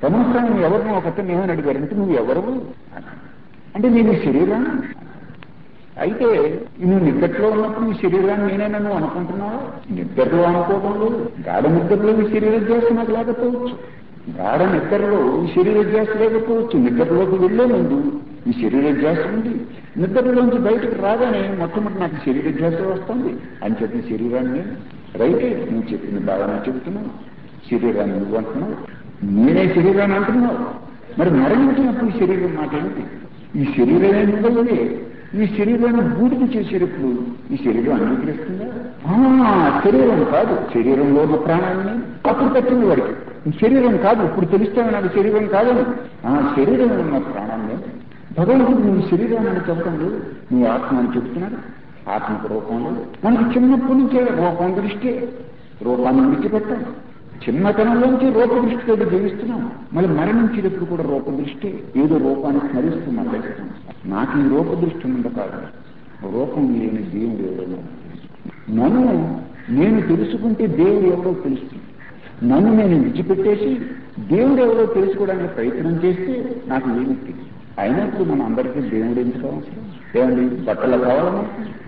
రమణస్వామి ఎవరినో ఒకతను ఏమని అడిగారంటే నువ్వు ఎవరు అంటే నేను ఈ శరీరం అయితే నువ్వు నిద్దట్లో ఉన్నప్పుడు ఈ శరీరాన్ని నేనైనా నువ్వు అనుకుంటున్నావు నిద్రలో అనుకోవడం లేదు గాఢ నిద్రలో ఈ శరీర ధ్యాస నాకు లేకపోవచ్చు గాఢ నిద్రలో ఈ శరీర ధ్యాస లేకపోవచ్చు నిద్రలోకి వెళ్లే ముందు ఈ శరీర ధ్యాస ఉంది నిద్రలోంచి బయటకు రాగానే మొట్టమొదటి నాకు శరీర ధ్యాస వస్తుంది అని చెప్పిన శరీరాన్ని రైతే నువ్వు చెప్పింది బాగానే చెబుతున్నావు శరీరాన్ని నువ్వు అంటున్నావు నేనే శరీరాన్ని అంటున్నావు మరి మరణించినప్పుడు ఈ శరీరం మాకేంటి ఈ శరీరమే నువ్వే ఈ శరీరాన్ని బూడిద చేసేటప్పుడు ఈ శరీరం అంగీకరిస్తుందా ఆ, శరీరం కాదు శరీరంలో ఉన్న ప్రాణాన్ని అప్పుడు పెట్టింది వాడికి ఈ శరీరం కాదు ఇప్పుడు తెలుస్తాను నాకు శరీరం కాదని ఆ శరీరంలో ఉన్న ప్రాణాన్ని భగవంతుడు నువ్వు శరీరాన్ని అని చెప్పడం లేదు నువ్వు ఆత్మ అని చెప్తున్నాడు ఆత్మకు రూపం లేదు మనకి చిన్నప్పటి నుంచే రూపం దృష్టి రూపాన్ని విడిచిపెట్టాం చిన్నతనంలోంచి రూప దృష్టితో జీవిస్తున్నాం మళ్ళీ మరణించేటప్పుడు కూడా రూప దృష్టి ఏదో రూపాన్ని స్మరిస్తూ మరణిస్తాం నాకు ఈ రూప దృష్టి ఉండ కాదు రూపం లేని దేవుడు ఎవడో నన్ను నేను తెలుసుకుంటే దేవుడు ఎవడో తెలుస్తుంది నన్ను నేను విడిచిపెట్టేసి దేవుడు ఎవరో తెలుసుకోవడానికి ప్రయత్నం చేస్తే నాకు ఏమి తెలియదు అయినప్పుడు మన అందరికీ దేవుడు ఎందుకు అవసరం ఏమండి బట్టలు కావాలన్నా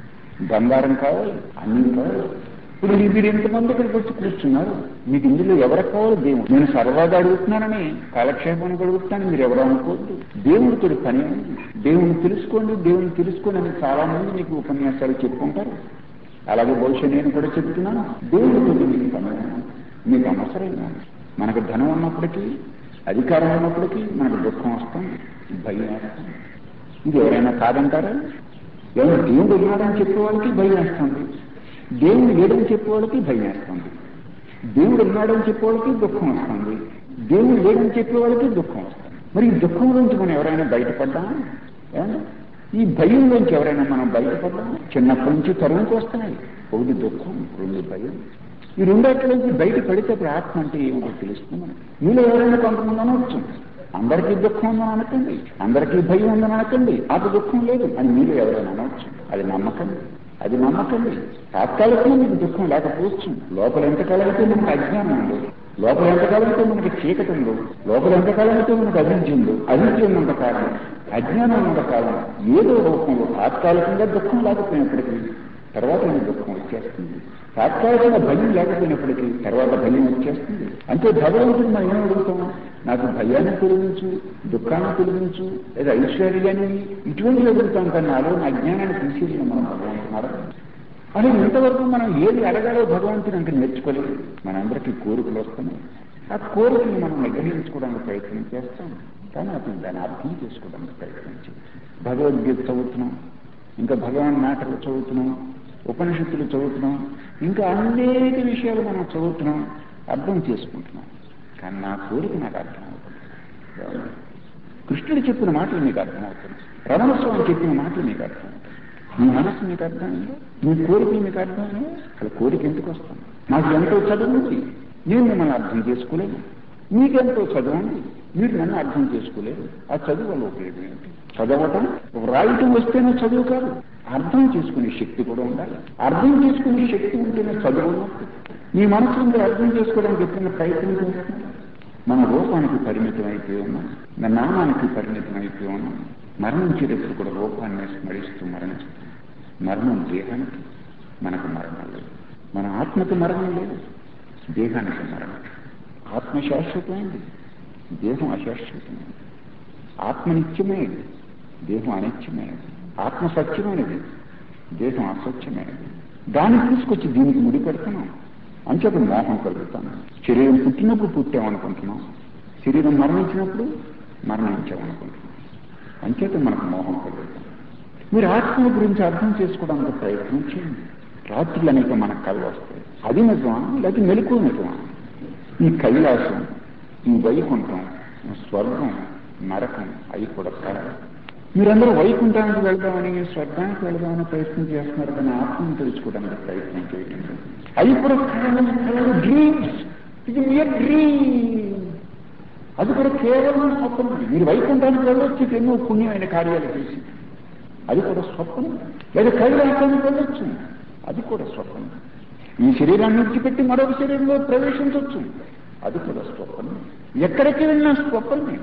బంగారం కావాలి అన్ని కావాలి ఇప్పుడు ఈ మీరు ఎంతమంది ఇక్కడికి వచ్చి కూర్చున్నారు మీకు ఇందులో ఎవరికి కావాలి దేవుడు నేను సర్వాగా అడుగుతున్నానని కాలక్షేపానికి అడుగుతున్నాను మీరు ఎవరు అనుకోవద్దు దేవుడితో పని ఉంది దేవుని తెలుసుకోండి దేవుని తెలుసుకోండి అని చాలా మంది మీకు ఉపన్యాసాలు చెప్పుకుంటారు అలాగే బహుశా నేను కూడా చెప్తున్నాను దేవుడితో మీకు పని ఉంది. మీకు అవసరం మనకు ధనం ఉన్నప్పటికీ అధికారం ఉన్నప్పటికీ మనకు దుఃఖం వస్తుంది భయం వేస్తుంది ఇది ఎవరైనా కాదంటారా ఎవరు దేవుడు ఉన్నాడని చెప్పే వాళ్ళకి భయం వేస్తుంది దేవుడు లేడని చెప్పే వాళ్ళకి భయం వేస్తుంది దేవుడు ఉన్నాడని చెప్పే వాళ్ళకి దుఃఖం వస్తుంది దేవుడు లేడని చెప్పే వాళ్ళకి దుఃఖం వస్తుంది మరి ఈ దుఃఖం నుంచి మనం ఎవరైనా బయటపడ్డామా ఏమండి? ఈ భయం నుంచి ఎవరైనా మనం బయటపడ్డామా చిన్నప్పటి నుంచి తరువుకు వస్తున్నాయి ఒకటి దుఃఖం రెండు భయం ఈ రెండాటి నుంచి బయట పడితే అప్పుడు ఆత్మ అంటే ఏమిటో తెలుస్తుంది మనకి మీలో ఎవరైనా కొంతమంది అనవచ్చు అందరికీ దుఃఖం ఉందని అనకండి అందరికీ భయం ఉందని అనకండి అది దుఃఖం లేదు అని మీరు ఎవరైనా అనవచ్చు అది నమ్మకం అది నమ్మకండి తాత్కాలికంగా మీకు దుఃఖం లేకపోవచ్చు లోపల ఎంతకాలం అయితే మనకు అజ్ఞానం ఉంది లోపల ఎంతకాలం అయితే మనకి చీకటి ఉంది లోపల ఎంతకాలం అయితే మనకు అభివృద్ధి ఉంది అభివృద్ధి ఉన్నంత కాలం అజ్ఞానం ఉన్నంత కాలం ఏదో రూపంలో తాత్కాలికంగా దుఃఖం లేకపోయినప్పటికీ తర్వాత మనకి దుఃఖం వచ్చేస్తుంది తాత్కాలికంగా భయం లేకపోయినప్పటికీ తర్వాత భయం వచ్చేస్తుంది అంటే భగవంతుడు మనం ఏం అడుగుతాం నాకు భయాన్ని తొలగించు దుఃఖాన్ని తొలగించు లేదా ఐశ్వర్యాన్ని ఇటువంటివి అడుగుతాం కానీ నాలో నా అజ్ఞానాన్ని తీసేసిన మనం భగవంతుడు అడగం అదే ఇంతవరకు మనం ఏది అడగాలో భగవంతుని అంటే నేర్చుకోలేదు మనందరికీ కోరికలు వస్తున్నాయి ఆ కోరికలు మనం నిగ్రహించుకోవడానికి ప్రయత్నం చేస్తాం కానీ అతను దాన్ని అర్థం చేసుకోవడానికి ప్రయత్నం చేస్తాం భగవద్గీత చదువుతున్నాం ఇంకా భగవాన్ నాటలు చదువుతున్నాం ఉపనిషత్తులు చదువుతున్నాం ఇంకా అనేక విషయాలు మనం చదువుతున్నాం అర్థం చేసుకుంటున్నాం కానీ నా కోరిక నాకు అర్థం అవుతుంది కృష్ణుడు చెప్పిన మాటలు మీకు అర్థమవుతుంది రమణస్వామి చెప్పిన మాటలు మీకు అర్థమవుతుంది మీ మనసు మీకు అర్థమైందా మీ కోరికలు మీకు అర్థమైందా అసలు కోరిక ఎందుకు వస్తాను నాకు ఎంతో చదువు ఉంది నేను మిమ్మల్ని అర్థం చేసుకోలేను మీకెంతో చదువు ఉంది మీరు నన్ను అర్థం చేసుకోలేదు ఆ చదువు వల్ల ఉపయోగం ఏంటి చదవటం రాయటం వస్తేనే చదువు కాదు అర్థం చేసుకునే శక్తి కూడా ఉండాలి అర్థం చేసుకునే శక్తి ఉంటేనే చదువు ఉన్నట్టు మీ మనసును మీరు అర్థం చేసుకోవడానికి ఎప్పుడైనా ప్రయత్నం చేస్తున్నారు మన రూపానికి పరిమితం అయిపోయి ఉన్నాం మన నామానికి పరిమితం అయిపోయి ఉన్నాం మరణించేటప్పుడు కూడా రూపాన్ని స్మరిస్తూ మరణిస్తాం మరణం దేహానికి మనకు మరణం లేదు మన ఆత్మకు మరణం లేదు దేహానికి మరణం ఆత్మ శాశ్వతమైంది దేహం అశాశ్వతమైంది ఆత్మ నిత్యమైనది దేహం అనిత్యమైనది ఆత్మ సత్యమైనది దేహం అసత్యమైనది దాన్ని తీసుకొచ్చి దీనికి ముడి పెడుతున్నాం అంచేత మోహం కలుగుతాను శరీరం పుట్టినప్పుడు పుట్టామనుకుంటున్నాం శరీరం మరణించినప్పుడు మరణించామనుకుంటున్నాం అంచేత మనకు మోహం కలుగుతాం మీరు ఆత్మ గురించి అర్థం చేసుకోవడానికి ప్రయత్నం చేయండి రాత్రులు అనేక మనకు కళ్ళు వస్తాయి అది నిజమా లేకపోతే మెలకు నిజమా ఈ కైలాసం ఈ వైకుంఠం స్వర్గం నరకం అవి కూడా కాదు మీరందరూ వైకుంఠానికి వెళ్దామని స్వర్గానికి వెళ్దామని ప్రయత్నం చేస్తున్నారు కానీ ఆత్మను తెలుసుకోవడానికి ప్రయత్నం చేయడం లేదు. అవి కూడా కేవలం డ్రీమ్స్ ఇది మీ డ్రీమ్ అది కూడా కేవలం స్వప్నం మీరు వైకుంఠానికి వెళ్ళొచ్చు ఎన్నో పుణ్యమైన కార్యాలు చేసి అది కూడా స్వప్నం లేదా కైలాసానికి వెళ్ళొచ్చు అది కూడా స్వప్నం ఈ శరీరాన్ని విడిచిపెట్టి మరొక శరీరంలో ప్రవేశించవచ్చు అది కూడా స్వప్నం ఎక్కడికి వెళ్ళినా స్వప్నమే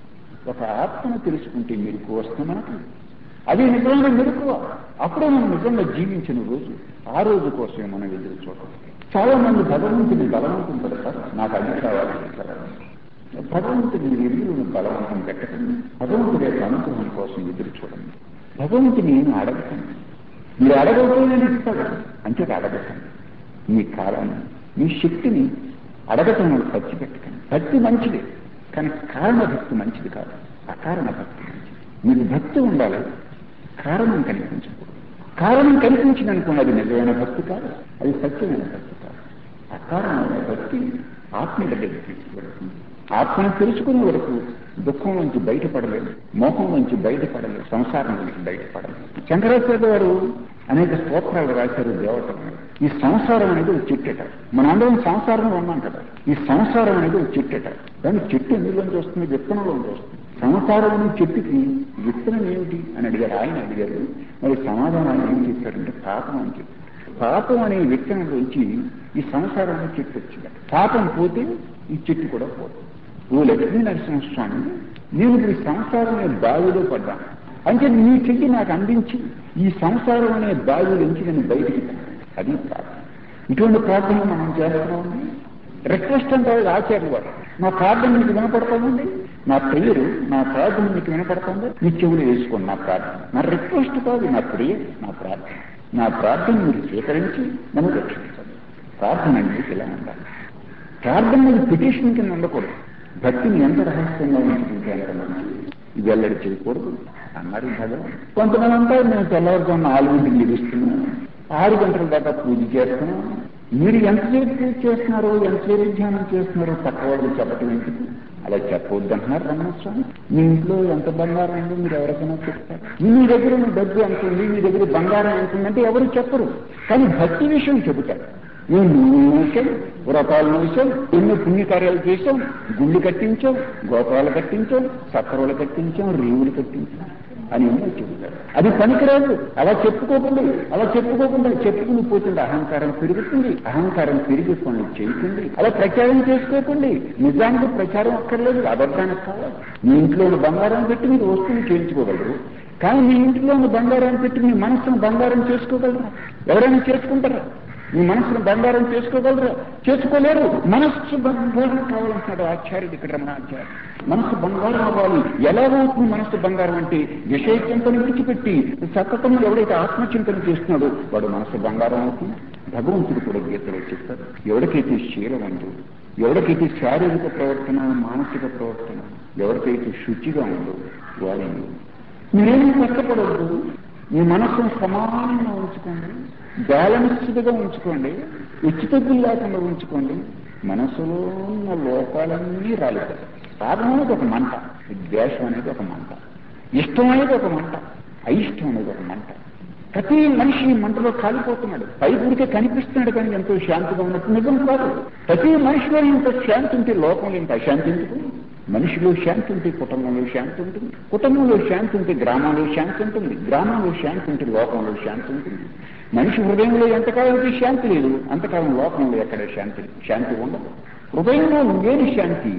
ఒక ఆత్మను తెలుసుకుంటే మెరుకు వస్తుంది మనకి అది నిజమైన మెరుకువ అప్పుడే మనం నిజంగా జీవించిన రోజు ఆ రోజు కోసమే మనం ఎదురు చూడాలి చాలా మంది భగవంతుని బలవంతం పెడతారు నాకు అది కావాలి ఇది కావాలి. భగవంతుని ఎదురు బలవంతం పెట్టకండి భగవంతుడి యొక్క అనుగ్రహం కోసం ఎదురు చూడండి భగవంతుని నేను అడగకండి మీరు అడగకపోతే నేను ఇస్తాడు అంటే అడగకండి మీ కాలాన్ని మీ శక్తిని అడగటం వల్ల ఖర్చు పెట్టకండి భక్తి మంచిది కానీ కారణ భక్తి మంచిది కాదు అకారణ భక్తి మంచిది మీకు భక్తి ఉండాలి కారణం కనిపించకూడదు కారణం కనిపించిననుకున్న అది నిజమైన భక్తి కాదు అది సత్యమైన భక్తి కాదు అకారణమైన భక్తి ఆత్మ దగ్గరికి తీసుకువెళ్తుంది ఆత్మను తెలుసుకునే వరకు దుఃఖం నుంచి బయటపడలేదు మోహం నుంచి బయటపడలేదు సంసారం నుంచి బయటపడలేదు శంకరాచార్య గారు అనేక స్తోత్రాలు రాశారు దేవతలు ఈ సంసారం అనేది ఒక చెట్టట మనందరం సంసారం ఉన్నాం కదా ఈ సంసారం అనేది ఒక చెట్టట దాని చెట్టు ఎందులోంచి వస్తుంది విత్తనంలోంచి వస్తుంది సంసారం అనే చెట్టుకి విత్తనం ఏమిటి అని అడిగారు ఆయన అడిగారు మరి సమాధానం ఏం చెప్పారంటే పాపం అని చెప్పారు పాపం అనే విత్తనంలోంచి ఈ సంసారం అనే చెట్టు వచ్చింది పాపం పోతే ఈ చెట్టు కూడా పోతుంది ఓ లక్ష్మీ నరసింహస్వామి నేను ఇప్పుడు ఈ సంసారం అనే బావిలో పడ్డాను అంటే నీ చెయ్యి నాకు అందించి ఈ సంసారం అనే బావి నుంచి నేను బయటికి తెచ్చాను. అది ప్రార్థన ఇటువంటి ప్రార్థన మనం చేస్తున్నామండి రిక్వెస్ట్ అంటే వాళ్ళు ఆచార్యులు వాడు నా ప్రార్థన మీకు వినపడుతుందండి నా ప్రేయరు నా ప్రార్థన మీకు వినపడుతుంది మీ చెవులు వేసుకోండి నా ప్రార్థన నా రిక్వెస్ట్ కాదు నా ప్రేయర్ నా ప్రార్థన నా ప్రార్థన మీరు స్వీకరించి నన్ను రక్షించండి ప్రార్థన అంటే ఇలా ఉండాలి ప్రార్థన మీద పిటిషన్ కింద ఉండకూడదు భక్తిని ఎంత రహస్యంగా ఉంచుకుంటే అంత మంచిది వెల్లడి చేయకూడదు అన్నారు భగవాన్ కొంతమంది అంటారు మేము తెల్లవారుజాము నాలుగింటికి లెగిస్తున్నాం ఆరు గంటల దాకా పూజ చేస్తున్నాం మీరు ఎంతసేపు పూజ చేస్తున్నారో ఎంతసేపు ధ్యానం చేస్తున్నారో పక్క వాళ్ళు చెప్పటం ఎందుకు అలా చెప్పవద్దు అంటున్నారు రమణస్వామి మీ ఇంట్లో ఎంత బంగారం ఉందో మీరు ఎవరికైనా చెప్తారు మీ దగ్గర ఉన్న డబ్బు ఎంత ఉంది మీ దగ్గర బంగారం ఎంత ఉందంటే ఎవరు చెప్పరు కానీ భక్తి విషయం చెబుతారు మేము నువ్వు వేసాం వ్రతాలు వేసాం ఎన్నో పుణ్యకార్యాలు చేసాం గుళ్ళు కట్టించాం గోపురాలు కట్టించాం సక్కరలు కట్టించాం రేవులు కట్టించాం అని ఎన్నో చెబుతారు అది పనికిరాదు అలా చెప్పుకోకుండా అలా చెప్పుకోకుండా చెప్పుకుని పోతుంది అహంకారం పెరుగుతుంది అహంకారం పెరిగి పనులు చేయకండి అలా ప్రచారం చేసుకోకండి నిజానికి ప్రచారం అక్కర్లేదు అబద్ధానికి కావాలి మీ ఇంట్లో ఉన్న బంగారం పెట్టి మీరు వస్తువులు చేయించుకోగలరు కానీ మీ ఇంట్లో ఉన్న బంగారాన్ని పెట్టి మీ మనస్సును బంగారం చేసుకోగలరా ఎవరైనా చేసుకుంటారా మీ మనసును బంగారం చేసుకోగలరా చేసుకోలేరు మనస్సు బంగారం కావాలంటున్నాడు ఆచార్యుడు ఇక్కడ రమణాచార్య మనస్సు బంగారం అవ్వాలి ఎలా అవుతుంది మనస్సు బంగారం అంటే విషయ చింతన విడిచిపెట్టి సతతం ఎవడైతే ఆత్మచింతన చేస్తున్నాడో వాడు మనస్సు బంగారం అవుతుంది భగవంతుడు కూడా గీతలో చెప్తారు ఎవరికైతే శీలం ఉందో ఎవరికైతే శారీరక ప్రవర్తన మానసిక ప్రవర్తన ఎవరికైతే శుచిగా ఉందో వారి మీరేమీ కష్టపడవద్దు మీ మనస్సును సమానంగా ఉంచుకోండి బ్యాలెన్స్డ్గా ఉంచుకోండి హెచ్చుతగ్గులు లేకుండా ఉంచుకోండి మనసులో ఉన్న లోపాలన్నీ రాలిపోతాయి రాగం అనేది ఒక మంట ద్వేషం అనేది ఒక మంట ఇష్టం అనేది ఒక మంట అయిష్టం అనేది ఒక మంట ప్రతి మనిషి ఈ మంటలో కాలిపోతున్నాడు పై గురికే కనిపిస్తున్నాడు కానీ ఎంతో శాంతిగా ఉన్నట్టు నిజం కాదు ప్రతి మనిషిలో ఇంత శాంతి ఉంటే లోకంలో ఇంత అశాంతి ఎందుకు మనిషిలో శాంతి ఉంటే కుటుంబంలో శాంతి ఉంటుంది కుటుంబంలో శాంతి ఉంటే గ్రామంలో శాంతి ఉంటుంది గ్రామంలో శాంతి ఉంటే లోకంలో శాంతి ఉంటుంది మనిషి హృదయంలో ఎంతకాలం శాంతి లేదు అంతకాలం లోకంలో ఎక్కడ శాంతి శాంతి ఉండదు హృదయంలో లేని శాంతి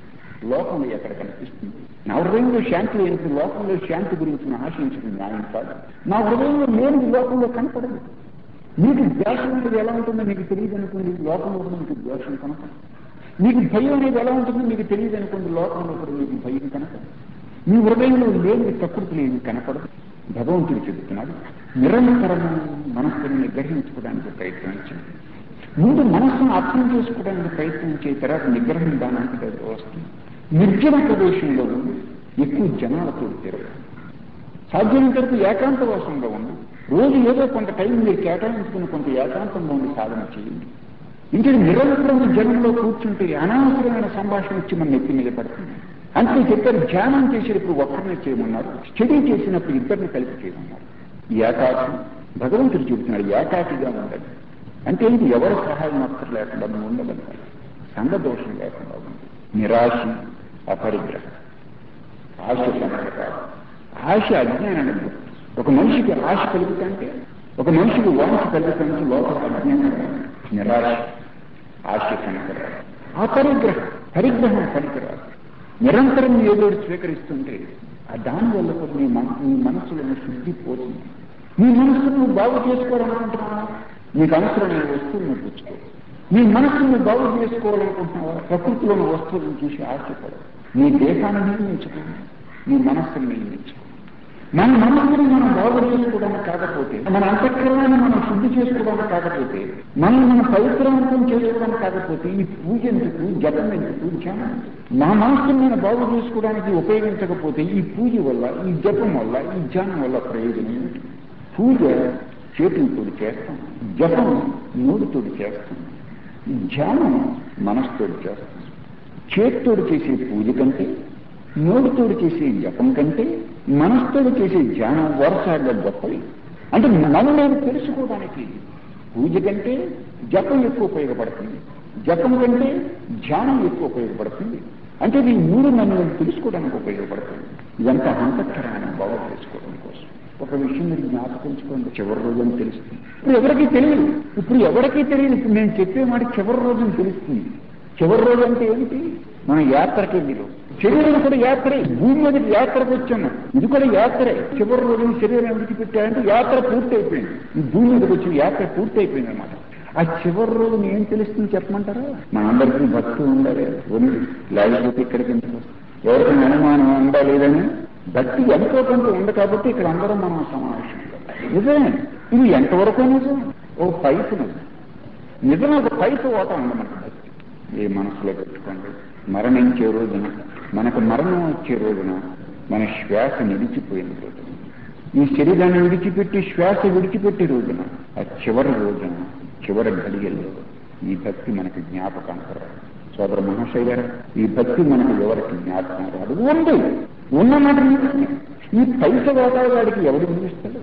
లోకంలో ఎక్కడ కనిపిస్తుంది నా హృదయంలో శాంతి లేని లోకంలో శాంతి గురించి నేను ఆశించడం న్యాయం కాదు నా హృదయంలో లేనిది లోకంలో కనపడదు మీకు ద్వేషం అనేది ఎలా ఉంటుందో మీకు తెలియదు అనుకోండి లోకంలో కూడా మీకు ద్వేషం కనపడదు మీకు భయం అనేది ఎలా ఉంటుందో మీకు తెలియదు అనుకోండి లోకంలో కూడా మీకు భయం కనపడదు మీ హృదయంలో లేని ప్రకృతి లేని కనపడదు భగవంతుడు చెబుతున్నాడు నిరంతరము మనస్సును నిగ్రహించుకోవడానికి ప్రయత్నించండి ముందు మనస్సును అర్థం చేసుకోవడానికి ప్రయత్నించే తర్వాత నిగ్రహం దానికి దగ్గర వస్తుంది నిర్జన ప్రదేశంలో ఉండి ఎక్కువ జనాలతో తిరగదు సాధ్యమైనంత వరకు ఏకాంతవాసంగా ఉండి రోజు ఏదో కొంత టైం మీరు కేటాయించుకుని కొంత ఏకాంతంగా ఉండి సాధన చేయండి ఇంకా నిరంతరం జనంలో కూర్చుంటే అనవసరమైన సంభాషణ వచ్చి మన నెత్తి మీద పడుతుంది అందుకే చెప్పారు ధ్యానం చేసేటప్పుడు ఒక్కరినే చేయమన్నారు స్టడీ చేసినప్పుడు ఇద్దరిని కలిసి చేయమన్నారు ఏకాకి భగవంతుడు చెబుతున్నాడు ఏకాకిగా ఉండాలి అంటే ఇది ఎవరి సహాయం అక్కర్ లేకుండా నువ్వు ఉండగలగాలి సంఘదోషం లేకుండా ఉంది నిరాశ అపరిగ్రహం ఆశ సంకట ఆశ అజ్ఞానాన్ని ఒక మనిషికి ఆశ కలుగుతుంటే ఒక మనిషికి వాంఛ కలుగుతుంటే లోపల అజ్ఞానం నిరాశ ఆశ సంకట ఆ పరిగ్రహం పరిగ్రహం పనికిరాదు నిరంతరం ఏదో ఒకటి స్వీకరిస్తుంటే ఆ దానివల్ల కూడా నీ మన నీ మనసులోని శుద్ధి పోతుంది నీ మనసును నువ్వు బాగు చేసుకోవాలనుకుంటున్నావా నీకు అవసరమైన వస్తువులను పుచ్చుకో నీ మనసును నువ్వు బాగు చేసుకోవాలనుకుంటున్నావా ప్రకృతిలోని వస్తువులను చూసి ఆశపడు నీ దేహాన్ని నిర్మించుకో నీ మనస్సును నిర్మించుకో మన మనసుని మనం బాగు చేసుకోవడానికి కాకపోతే మన అంతఃకరణాన్ని మనం శుద్ధి చేసుకోవడానికి కాకపోతే మనం మన పవిత్రవంతం చేసుకోవడానికి కాకపోతే ఈ పూజ ఎందుకు జపం ఎందుకు ధ్యానం ఎందుకు? నా మనస్సును నేను బాగు చేసుకోవడానికి ఉపయోగించకపోతే ఈ పూజ వల్ల ఈ జపం వల్ల ఈ ధ్యానం వల్ల ప్రయోజనం ఏమిటి పూజ చేతులతోటి చేస్తాం జపం నోటితోటి చేస్తాం ఈ ధ్యానం మనసుతోటి చేస్తాం చేతితోడు చేసే పూజ కంటే నోటితోడు చేసే జపం కంటే మనసుతోడు చేసే ధ్యానం వరసాగా గొప్పవి అంటే నన్ను నేను తెలుసుకోవడానికి పూజ కంటే జపం ఎక్కువ ఉపయోగపడుతుంది జపం కంటే ధ్యానం ఎక్కువ ఉపయోగపడుతుంది అంటే ఈ మూడు నన్ను నేను తెలుసుకోవడానికి ఉపయోగపడుతుంది ఇదంతా అంతఃకరాన్ని బాగా తెలుసుకోవడం కోసం ఒక విషయం మీరు జ్ఞాపకించుకోండి చివరి రోజుని తెలుస్తుంది ఇప్పుడు ఎవరికీ తెలియదు ఇప్పుడు ఎవరికీ తెలియదు ఇప్పుడు నేను చెప్పే మాట చివరి రోజుని తెలుస్తుంది చివరి రోజు అంటే ఏమిటి మనం యాత్రకి వెళ్ళాం శరీరం కూడా యాత్రే భూమి మీద యాత్రకు వచ్చాము ఇది కూడా యాత్రే చివరి రోజు శరీరం విడిచిపెట్టారంటే యాత్ర పూర్తి అయిపోయింది ఈ భూమి మీదకి వచ్చి యాత్ర పూర్తి అయిపోయింది అనమాట ఆ చివరి రోజు ఏం తెలుస్తుంది చెప్పమంటారా మనందరికీ భక్తి ఉండాలి ఉంది లేకపోతే ఇక్కడికి ఎందుకు వస్తాం? ఎవరికైనా అనుమానం ఉందా లేదని భక్తి ఎంతో కొంత ఉంది కాబట్టి ఇక్కడ అందరం మనం సమావేశం నిజమే ఇది ఎంతవరకు నిజం ఓ పైపు నిజం నిజం ఒక పైపు ఓటం ఉంది మనకు భక్తి ఏ మనసులో పెట్టుకోండి మరణించే రోజున మనకు మరణం వచ్చే రోజున మన శ్వాస నిలిచిపోయిన రోజున ఈ శరీరాన్ని విడిచిపెట్టి శ్వాస విడిచిపెట్టే రోజున ఆ చివరి రోజున చివరి ఘడియల్లో ఈ భక్తి మనకి జ్ఞాపకానికి రాదు సోదర మహాశయ గారు ఈ భక్తి మనకు ఎవరికి జ్ఞాపకం రాదు ఉంది ఉన్నమాట నిజమే. ఈ పైస వాటాగాడికి ఎవడు నిలుస్తాడు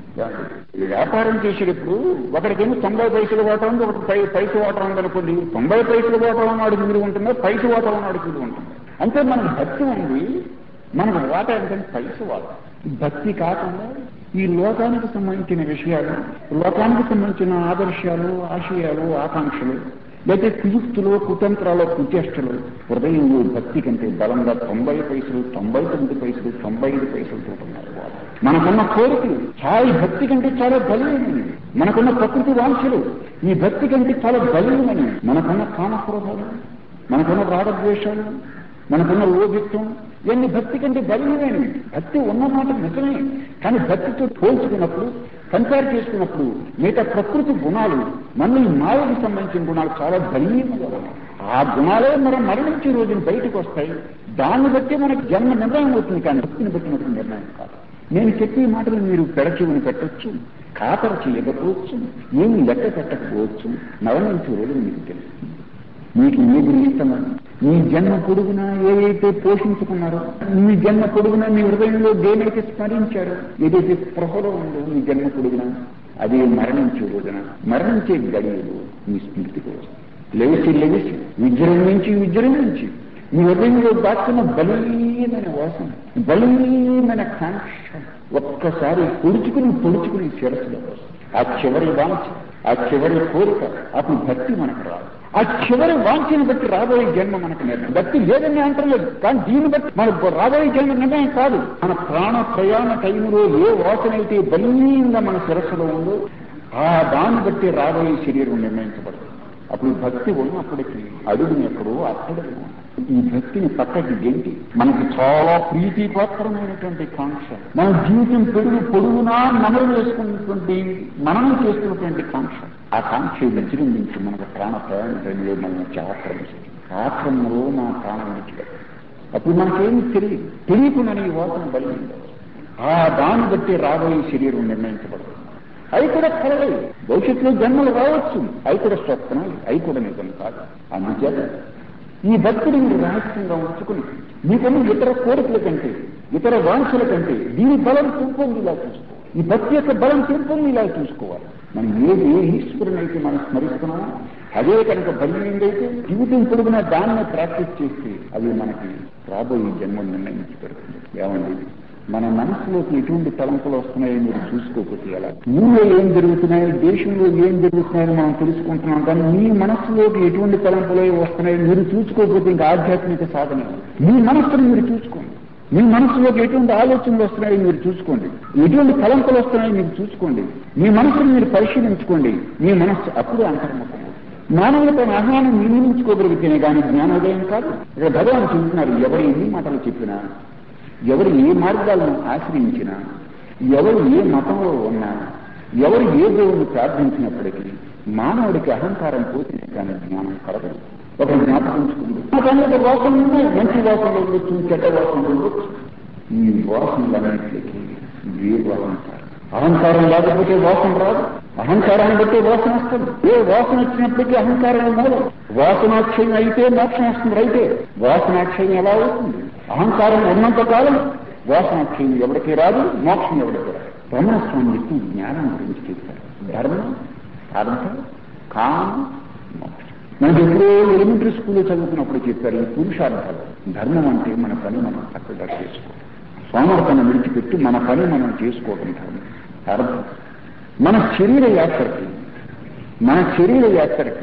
ఈ వ్యాపారం చేసేటప్పుడు ఒకరికేమో తొంభై పైసలు వాటా ఉంది ఒకటి పై పైస వాటా ఉంది అనుకోండి తొంభై పైసలు వాటా ఉన్నాడు మీరు ఉంటుందా పైస వాటా ఉన్నాడు మీరు ఉంటుంది అంటే మనకు భక్తి ఉంది మనకు వాటా ఏంటంటే పైస వాటా భక్తి కాకుండా ఈ లోకానికి సంబంధించిన విషయాలు లోకానికి సంబంధించిన ఆదర్శాలు ఆశయాలు ఆకాంక్షలు లేకపోతే కుయుక్తులు కుతంత్రాలు కుచేష్టలు హృదయంలో భక్తి కంటే బలంగా తొంభై పైసలు తొంభై తొమ్మిది పైసలు తొంభై ఐదు పైసలు ఉంటున్నారు వాళ్ళు మనకున్న కోరికలు చాలా ఈ భక్తి కంటే చాలా బలీయమైనవి మనకున్న ప్రకృతి వాంఛలు ఈ భక్తి కంటే చాలా బలీయమైనవి మనకున్న కామక్రోధాలు మనకున్న రాగద్వేషాలు మనకున్న లోభిత్వం ఇవన్నీ భక్తి కంటే బలీయమైనవి భక్తి ఉన్నమాట నిజమే కానీ భక్తితో పోల్చుకున్నప్పుడు కంపేర్ చేసుకున్నప్పుడు మిగతా ప్రకృతి గుణాలు మన ఈ మాయకు సంబంధించిన గుణాలు చాలా బలీయంగా ఉన్నాయి ఆ గుణాలే మనం మరణించే రోజున బయటకు వస్తాయి దాన్ని బట్టి మనకి జన్మ నిర్ణయం అవుతుంది కానీ భక్తిని బట్టి మనకు నిర్ణయం కాదు నేను చెప్పే మాటలు మీరు పెడచెవిని పెట్టచ్చు కాతర చేయకపోవచ్చు ఏమి లెక్క పెట్టకపోవచ్చు మరణించే రోజున మీకు తెలుస్తుంది మీకు ఏది ఇష్టమని మీ జన్మ పొడుగున ఏదైతే పోషించుకున్నారో మీ జన్మ పొడుగున మీ హృదయంలో దేనైతే స్మరించారో ఏదైతే స్పృహలో ఉందో మీ జన్మ పొడుగున అదే మరణించే రోజున మరణించే గడియలు మీ స్మృతికి వస్తుంది లెవిసి లెవిసి విజృంభించి విజృంభించి మీ హృదయంలో దాక్కున్న బలీయమైన వాసన బలీయమైన కాంక్ష ఒక్కసారి పొడుచుకుని పొడుచుకుని శిరస్సులో వస్తుంది ఆ చివరి వాంఛ ఆ చివరి కోరిక అప్పుడు భక్తి మనకు రాదు ఆ చివరి వాంఛను బట్టి రాబోయే జన్మ మనకు నిర్ణయం భక్తి లేదని అంటలేదు కానీ దీన్ని బట్టి మన రాబోయే జన్మ నిర్ణయం కాదు మన ప్రాణ ప్రయాణ టైంలో ఏ వాసన అయితే బలీయంగా మన శిరస్సులో ఉందో ఆ దాన్ని బట్టి రాబోయే శరీరం నిర్ణయించబడుతుంది అప్పుడు భక్తి ఉన్నప్పటికీ అడుగుని ఎక్కడో అక్కడే ఈ భక్తిని పక్కకి గెంటి మనకి చాలా ప్రీతిపాత్రమైనటువంటి కాంక్ష మన జీవితం పొడుగు పొడుగునా నమలు వేసుకున్నటువంటి మననం చేస్తున్నటువంటి కాంక్ష ఆ కాంక్ష విజృంభించి మనకు ప్రాణ ప్రయాణంలో మనం ఆక్రమిస్తుంది ఆక్రమణలో మన ప్రాణం విడిచిపెట్టాలి అప్పుడు మనకేమీ తెలియదు తెలియకుండానే ఈ వాసన బలింది ఆ దాన్ని బట్టి రాబోయే శరీరం నిర్ణయించబడుతుంది అవి కూడా కలలేదు భవిష్యత్తులో జన్మలు రావచ్చు అవి కూడా స్వప్నాలు అవి కూడా నిజం కాదు అందుచేత ఈ భక్తుడు మీరు రహస్యంగా ఉంచుకుని మీకన్నా ఇతర కోరికల కంటే ఇతర వాంఛల కంటే దీని బలం పెంపొందిలా చూసుకోవాలి ఈ భక్తి యొక్క బలం పెంపొందిలా చూసుకోవాలి మనం ఏది ఏ ఈశ్వరుని అయితే మనం స్మరిస్తున్నామో అదే కనుక బలీయందైతే జీవితం పొడుగున దాన్ని ప్రాక్టీస్ చేస్తే అది మనకి రాబోయే జన్మ నిర్ణయించి పెడుతుంది ఏమండి మన మనసులోకి ఎటువంటి తలంపులు వస్తున్నాయో మీరు చూసుకోకపోతే ఎలా ఊళ్ళో ఏం జరుగుతున్నాయో దేశంలో ఏం జరుగుతున్నాయో మనం తెలుసుకుంటున్నాం కానీ మీ మనస్సులోకి ఎటువంటి తలంపులు వస్తున్నాయో మీరు చూసుకోకపోతే ఇంకా ఆధ్యాత్మిక సాధన మీ మనస్సును మీరు చూసుకోండి మీ మనసులోకి ఎటువంటి ఆలోచనలు వస్తున్నాయో మీరు చూసుకోండి ఎటువంటి తలంపులు వస్తున్నాయో మీరు చూసుకోండి మీ మనసును మీరు పరిశీలించుకోండి మీ మనస్సు అప్పుడు అంతర్ముఖం మానవులు తన అహాన్ని నిర్మించుకోగలిగితేనే కానీ జ్ఞానోదయం కాదు ఇక్కడ భగవాన్ చెబుతున్నారు ఎవరు ఎన్ని మాటలు చెప్పినా ఎవరు ఏ మార్గాలను ఆశ్రయించినా ఎవరు ఏ మతంలో ఉన్నా ఎవరు ఏ దేవుని ప్రార్థించినప్పటికీ మానవుడికి అహంకారం పోతే కానీ జ్ఞానం కలగదు ఒక జ్ఞాపకం ఉంచుకుంది అనేక వాసనలు ఉన్నాయి మంచి వాసనలు ఉండొచ్చు చెడ్డ వాసనలు ఉండొచ్చు ఈ వాసనలన్నింటికి ఏ వాసన అహంకారం లేకపోతే వాసన రాదు అహంకారాన్ని బట్టి వాసన వస్తుంది ఏ వాసన వచ్చినప్పటికీ అహంకారం మూలం వాసనాక్షయం అయితే మోక్షం వస్తుంది అయితే వాసనాక్షయం ఎలా అవుతుంది అహంకారం ఉన్నంత కాలం వాసనాక్షయం ఎవరికి రాదు మోక్షం ఎవరికి రాదు బ్రహ్మస్వామి ఎక్కువ జ్ఞానం గురించి చెప్పారు ధర్మం అర్థ కామ మోక్షం మనకి ఎప్పుడో ఎలిమెంటరీ స్కూల్లో చదువుతున్నప్పుడు చెప్పారు ఈ పురుషార్థాలు ధర్మం అంటే మన పని మనం చక్కగా చేసుకోవాలి సోమర్థన విడిచిపెట్టి మన పని మనం చేసుకోవడం ధర్మం అర్థం మన శరీర యాత్రకి మన శరీర యాత్రకి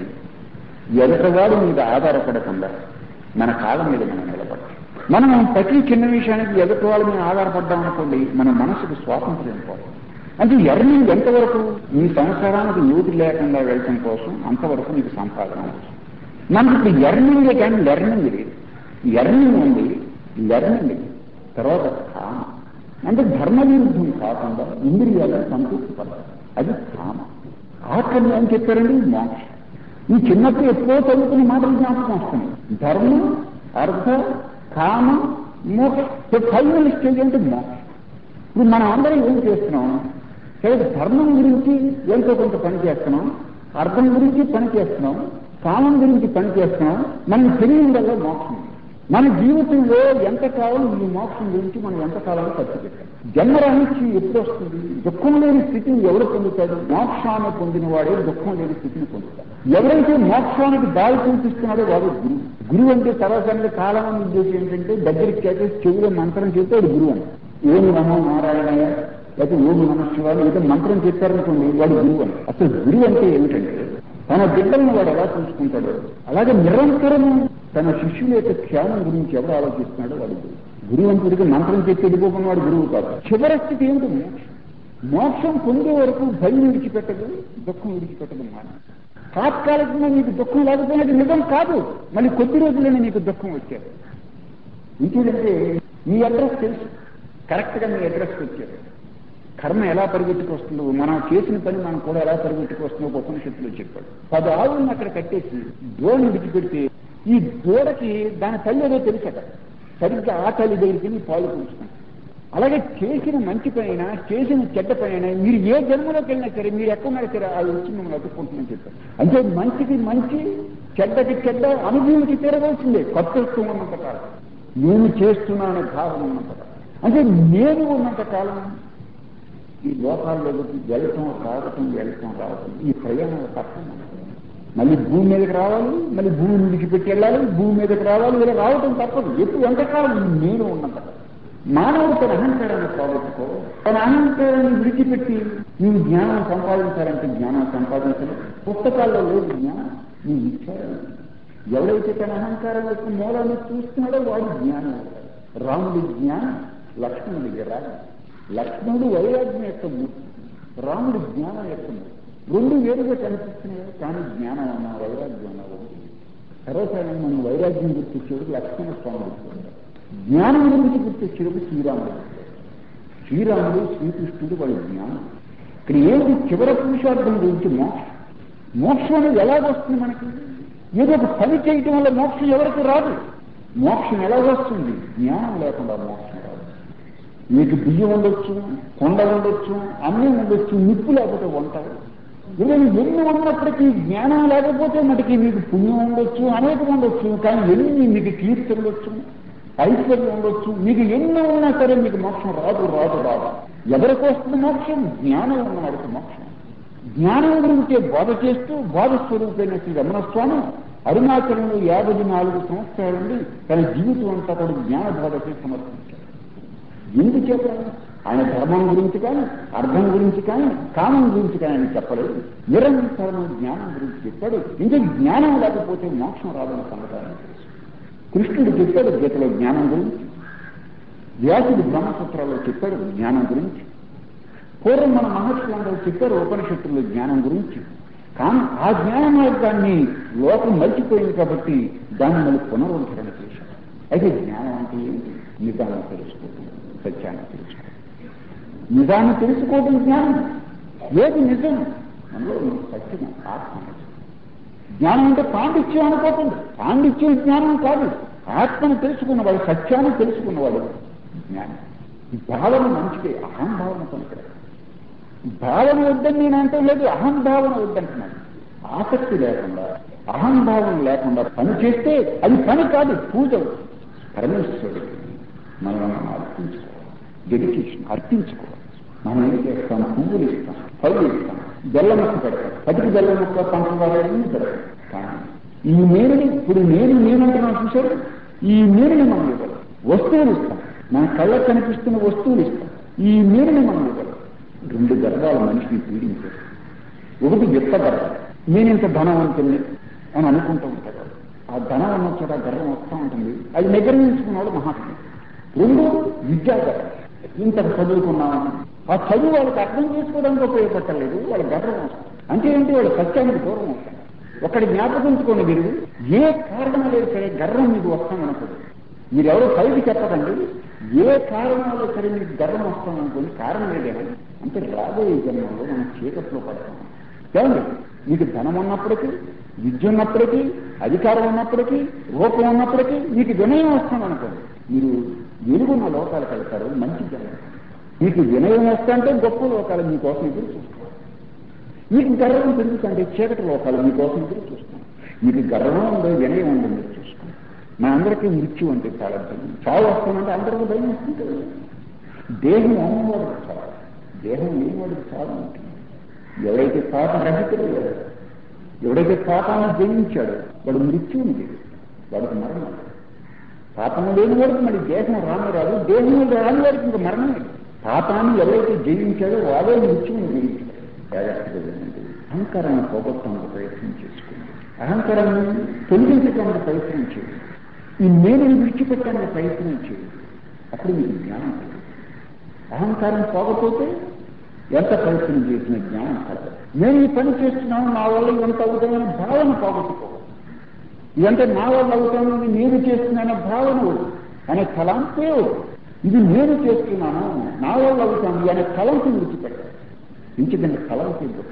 ఎదటవాడి మీద ఆధారపడకుండా మన కాళ్ళ మీద మనం నిలబడాలి మనం ప్రతి చిన్న విషయానికి ఎదుటి వాళ్ళ మీద ఆధారపడ్డాం అనుకోండి మన మనసుకు స్వాతంత్ర్యం పోతుంది అంటే ఎర్నింగ్ ఎంతవరకు నీ సంసారానికి యూతి లేకుండా వెళ్ళటం కోసం అంతవరకు నీకు సంపాదన అవసరం మనకి ఇప్పుడు ఎర్నింగ్ కానీ లెర్నింగ్ లేదు ఎర్నింగ్ ఉంది లెర్నింగ్ లేదు తర్వాత కామ అంటే ధర్మ విరుద్ధం కాకుండా ఇంద్రియాలను సంతృప్తి పడాలి అది కామ ఆకలి అని చెప్పారండి మోక్షం ఈ చిన్నప్పుడు ఎప్పుడో చదువుకున్న మాటలు జ్ఞాపకం వస్తుంది ధర్మం అర్థ కామ మోక్ష ఫైనల్ స్టేజ్ అంటే మోక్షం ఇప్పుడు మనం అందరం ఏం చేస్తున్నాం సరే ధర్మం గురించి ఎంతో కొంత పని చేస్తున్నాం అర్థం గురించి పని చేస్తున్నాం కామం గురించి పని చేస్తున్నాం మనం తెలియని వల్ల మోక్షం మన జీవితంలో ఎంతకాలం ఈ మోక్షం గురించి మనం ఎంతకాలం ఖర్చు పెట్టాం జన్మరాహిత్యం ఎప్పుడు వస్తుంది దుఃఖం లేని స్థితిని ఎవరు పొందుతాడు మోక్షాన్ని పొందిన వాడే దుఃఖం లేని స్థితిని పొందుతాడు ఎవరైతే మోక్షానికి దారి చూపిస్తున్నాడో వాడు గురువు గురువు అంటే తర్వాత కాలం ఉద్దేశం ఏంటంటే దగ్గరికి చేస్తే చెవులో మంత్రం చెప్తే వాడు గురువు అని ఓం నమో నారాయణయ్య లేకపోతే ఓం నమ శివాలు ఏదో మంత్రం చెప్పారనుకోండి వాడు గురువు అని అసలు గురువు అంటే ఏమిటంటే తన బిడ్డలను వాడు ఎలా చూసుకుంటాడో అలాగే నిరంతరం తన శిష్యుల యొక్క క్షేమం గురించి ఎవరు ఆలోచిస్తున్నాడో వాడు గురువు గురువంతుడికి మంత్రం చెప్పి వెళ్ళిపోకున్న వాడు గురువు కాదు చివరి స్థితి ఏమిటి మోక్షం మోక్షం పొందే వరకు భయం విడిచిపెట్టదు దుఃఖం విడిచిపెట్టదు మాట తాత్కాలికంగా నీకు దుఃఖం లేకపోయినది నిజం కాదు మళ్ళీ కొద్ది రోజుల్లోనే నీకు దుఃఖం వచ్చేది ఇంకేంటంటే మీ అడ్రస్ తెలుసు కరెక్ట్ గా మీ అడ్రస్కి వచ్చారు కర్మ ఎలా పరిగెట్టుకొస్తుందో మనం చేసిన పని మనం కూడా ఎలా పరిగెట్టుకొస్తుందో ఉపనిషత్తులో చెప్పాడు పది ఆవులను అక్కడ కట్టేసి దోణి విడిచిపెడితే ఈ దూడకి దాని తల్లి ఏదో తెలుసట సరిగ్గా ఆ తల్లి దగ్గరికి పాలు కూర్చుకుంటాం అలాగే చేసిన మంచి పైన చేసిన చెడ్డ పైన మీరు ఏ జన్మలోకి వెళ్ళినా సరే మీరు ఎక్కడున్నా సరే అది వచ్చి మిమ్మల్ని అతుక్కుంటుందని చెప్పారు అంటే మంచికి మంచి చెడ్డకి చెడ్డ అనుభూతికి తిరగవలసిందే కర్తృత్వం ఉన్నంత కాలం నేను చేస్తున్నాను భావం ఉన్నంత కాలం అంటే నేను ఉన్నంత కాలం ఈ లోకాల్లోకి వెళ్తాం రావటం వెళ్తాం రావటం ఈ ప్రయాణం తప్ప మళ్ళీ భూమి మీదకి రావాలి మళ్ళీ భూమిని విడిచిపెట్టి వెళ్ళాలి భూమి మీదకి రావాలి ఇలా రావటం తప్పదు ఎప్పుడు ఎంతకాలం నేను ఉన్నంత మానవుడు తన అహంకారాన్ని పోగొట్టుకో తన అహంకారాన్ని విడిచిపెట్టి నీవు జ్ఞానం సంపాదించాలంటే జ్ఞానం సంపాదించలేదు పుస్తకాల్లో లేదు జ్ఞానం నీ విచారం ఎవరైతే తన అహంకారం యొక్క మూలాన్ని చూస్తున్నాడో వాడు జ్ఞానం అవుతాడు రాముడి జ్ఞానం లక్ష్మణుడికి రాదు లక్ష్మణుడు వైరాగ్యం యొక్క మూర్తి రాముడి జ్ఞానం యొక్క మూర్తి రెండు వేరుగా కనిపిస్తున్నాయి కానీ జ్ఞానం అన్న వైరాగ్యం అన్న ఒకటి తర్వాత మనం వైరాగ్యం గుర్తించేవాడు లక్ష్మణ స్వామి గుర్తుంటారు జ్ఞానం గురించి గుర్తించేవాడు శ్రీరాముడు శ్రీరాముడు శ్రీకృష్ణుడు వాడి జ్ఞానం ఇక్కడ ఏంటి చివరి పురుషార్థం గురించి మోక్షం మోక్షం అనేది ఎలాగొస్తుంది మనకి ఏదో ఒక పని చేయటం వల్ల మోక్షం ఎవరికి రాదు మోక్షం ఎలాగొస్తుంది జ్ఞానం లేకుండా మోక్షం రాదు మీకు బియ్యం ఉండొచ్చు కొండ ఉండొచ్చు అన్నం ఉండొచ్చు నిప్పు లేకపోతే వంట ఇలా ఎన్ని ఉన్నప్పటికీ జ్ఞానం లేకపోతే మటుకి మీకు పుణ్యం ఉండొచ్చు అనేకం ఉండొచ్చు కానీ ఎన్ని మీకు కీర్తి ఉండొచ్చు ఐశ్వర్యం ఉండొచ్చు మీకు ఎన్ని ఉన్నా సరే మీకు మోక్షం రాదు రాదు రాదు ఎవరికి వస్తుంది మోక్షం జ్ఞానం ఉన్నవాడికి మోక్షం జ్ఞానం గురించే బోధ చేస్తూ బోధ స్వరూపైన శ్రీ రమణస్వామి అరుణాచలంలో యాభై నాలుగు సంవత్సరాల నుండి తన జీవితం అంతా కూడా జ్ఞాన బోధకి సమర్పించారు ఎందుచేత ఆయన ధర్మం గురించి కానీ అర్థం గురించి కానీ కామం గురించి కానీ ఆయన చెప్పలేదు నిరంతరం జ్ఞానం గురించి చెప్పాడు ఇంకా జ్ఞానం లేకపోతే మోక్షం రాదని సంగతాన్ని తెలుసు కృష్ణుడు చెప్పాడు గీతలో జ్ఞానం గురించి వ్యాసుడు బ్రహ్మసూత్రాల్లో చెప్పాడు జ్ఞానం గురించి పూర్వం మన మహర్షులందరూ చెప్పారు ఉపనిషత్తుల్లో జ్ఞానం గురించి కానీ ఆ జ్ఞాన మార్గాన్ని లోకం మర్చిపోయింది కాబట్టి దాన్ని మళ్ళీ పునరుద్ధరణ చేశారు అయితే జ్ఞానం అంటే ఏంటి నిజాన్ని తెలుసుకోవడం సత్యాన్ని తెలుసుకోవడం నిజాన్ని తెలుసుకోవడం జ్ఞానం ఏది నిజం మనలో ఉన్న సత్యం ఆత్మ నిజం. జ్ఞానం అంటే పాండిత్యం అనుకోకుండా పాండిత్యం జ్ఞానం కాదు ఆత్మను తెలుసుకున్నవాడు సత్యాన్ని తెలుసుకున్నవాడు జ్ఞానం ఈ భావన మంచిదే అహంభావన పనికిరాదు భావన వద్దని నేను అంటే లేదు అహంభావన వద్దంటున్నాను ఆసక్తి లేకుండా అహంభావం లేకుండా పని చేస్తే అది పని కాదు పూజ పరమేశ్వరుడికి మనం మనం అర్పించుకోవాలి డెడికేషన్ అర్పించుకోవాలి మనం ఏం చేస్తాం పువ్వులు ఇస్తాం పళ్ళు ఇస్తాం బెల్లం ముక్క పెడతాం పటికి బెల్లం ముక్క పంచదారన్నీ పెడతాం కానీ ఈ నేరుని ఇప్పుడు నేను నేనంటున్నాను చూశారు ఈ నేరుని మనం ఇవ్వాలి వస్తువులు ఇస్తాం మన కళ్ళకు కనిపిస్తున్న వస్తువులు ఇస్తాం ఈ నేరుని మనం ఇవ్వాలి రెండు గర్భాలు మనిషిని పీడించారు ఒకటి వ్యక్త గర్భం నేను ఇంత ధనవంతుల్ని అని అనుకుంటూ ఉంటారు ఆ ధనం ఉన్న చోట గర్వం వస్తూ ఉంటుంది అది నిగ్రహించుకున్నవాడు మహాత్ముడు రెండు విద్యా గర్వం ఇంత చదువుకున్నామని ఆ చదువు వాళ్ళకి అర్థం చేసుకోవడానికి ఉపయోగపడలేదు వాళ్ళ గర్వం వస్తుంది అంటే ఏంటి వాళ్ళ సత్యానికి దూరం వస్తారు ఒకటి జ్ఞాపకించుకోండి మీరు ఏ కారణం లేదు సరే గర్వం మీకు వస్తామనుకోండి మీరెవరో పైకి చెప్పకండి ఏ కారణాలు సరే మీకు గర్వం వస్తామనుకోండి కారణం లేదేనా అంటే రాబోయే జన్మంలో మనం చీకట్లో పడతాం ఏమండి మీకు ధనం ఉన్నప్పటికీ విద్య ఉన్నప్పటికీ అధికారం ఉన్నప్పటికీ రూపం ఉన్నప్పటికీ మీకు వినయం వస్తుందనుకోండి మీరు వెలుగున్న లోకాలకు వెళ్తారు మంచి జనం మీకు వినయం వస్తుంటే గొప్ప లోకాలు మీకోసం ఎదురు చూస్తారు మీకు గర్వం పెరుగుతుంటే చీకటి లోకాలు మీకోసం ఎదురు చూస్తాం మీకు గర్వం ఉందో వినయం ఉందో మీరు చూసుకోండి మా అందరికీ మృత్యు అంటే చాలా భయం చావు వస్తానంటే అందరికీ భయం వస్తుంది కదా. దేహం ఉన్నవాడు చాలా దేహం లేనివాడికి చాలా ఉంటుంది ఎవరైతే పాప రహితుడు ఎవడైతే పాపాన్ని జయించాడో వాడు మృత్యువుని జయించాడు వాడికి మరణం పాపము లేని వాడికి మళ్ళీ దేహం రాని రాదు దేహం రాని వాడికి ఇంకా మరణమే పాపాన్ని ఎవరైతే జయించాడో వాడే మృత్యువుని జయించాడు జాగ్రత్తగా వినండి. అహంకారాన్ని పోగొట్టడానికి ప్రయత్నం చేసుకోండి అహంకారాన్ని తొలగించడానికి ప్రయత్నం చేయండి ఈ నేను విడిచిపెట్టడానికి ప్రయత్నం చేయండి అప్పుడు మీకు జ్ఞానం కలుగుతుంది. అహంకారం పోకపోతే ఎంత ప్రయత్నం చేసిన జ్ఞానం కలగదు నేను ఈ పని చేస్తున్నాను నా వల్ల ఇదంతా అవుతామని భావన పోగొట్టుకోవాలి ఇదంటే నా వల్ల అవుతాను ఇది నేను చేస్తున్నాన భావన వద్దు. అనే తలంపే వద్దు. ఇది నేను చేస్తున్నాను నా వల్ల అవుతాను అనే తలంపు విడిచిపెట్టాలి ఇంచుదండి తలంపు ఇవ్వదు.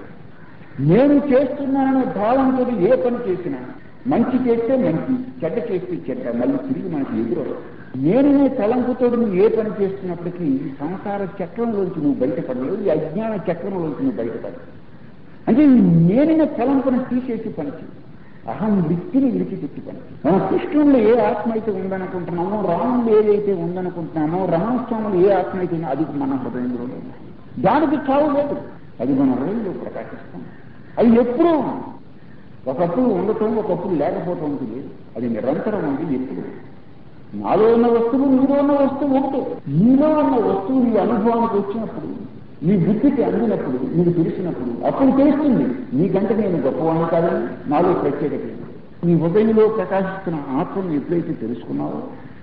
నేను చేస్తున్నాననే భావంతో ఏ పని చేసినా మంచి చేస్తే మంచి చెడ్డ చేస్తే చెడ్డ మళ్ళీ తిరిగి మనకి ఎదురు నేననే తలంపుతో నువ్వు ఏ పని చేస్తున్నప్పటికీ ఈ సంసార చక్రంలోంచి నువ్వు బయటపడలేవు ఈ అజ్ఞాన చక్రంలోంచి నువ్వు బయటపడలేవు అంటే ఈ నేననే తలంపును తీసేసి పని చేయి అహం వృత్తిని విడిచిపెట్టి పని చేయి. మన కృష్ణుల్లో ఏ ఆత్మ అయితే ఉందనుకుంటున్నామో రాముడు ఏదైతే ఉందనుకుంటున్నామో రమణస్వాములు ఏ ఆత్మ అయితే ఉందో అది మన హృదయంలో ఉంది. దానికి చావు లేదు అది మన హృదయంలో ప్రకాశిస్తాం అది ఎప్పుడూ ఒకప్పుడు ఉండటం ఒకప్పుడు లేకపోవటం ఉంటుంది అది నిరంతరం ఉంది ఎప్పుడు నాలో ఉన్న వస్తువు నీలో ఉన్న వస్తువు ఒకటే నీలో ఉన్న వస్తువు నీ అనుభవానికి వచ్చినప్పుడు నీ బుద్ధికి అందినప్పుడు నీకు తెలిసినప్పుడు అప్పుడు తెలుస్తుంది నీకంటే నేను గొప్పవాణ్ణి కాదని నాలో ప్రత్యేకత ఉంది. నీ హృదయంలో ప్రకాశిస్తున్న ఆత్మను ఎప్పుడైతే తెలుసుకున్నావో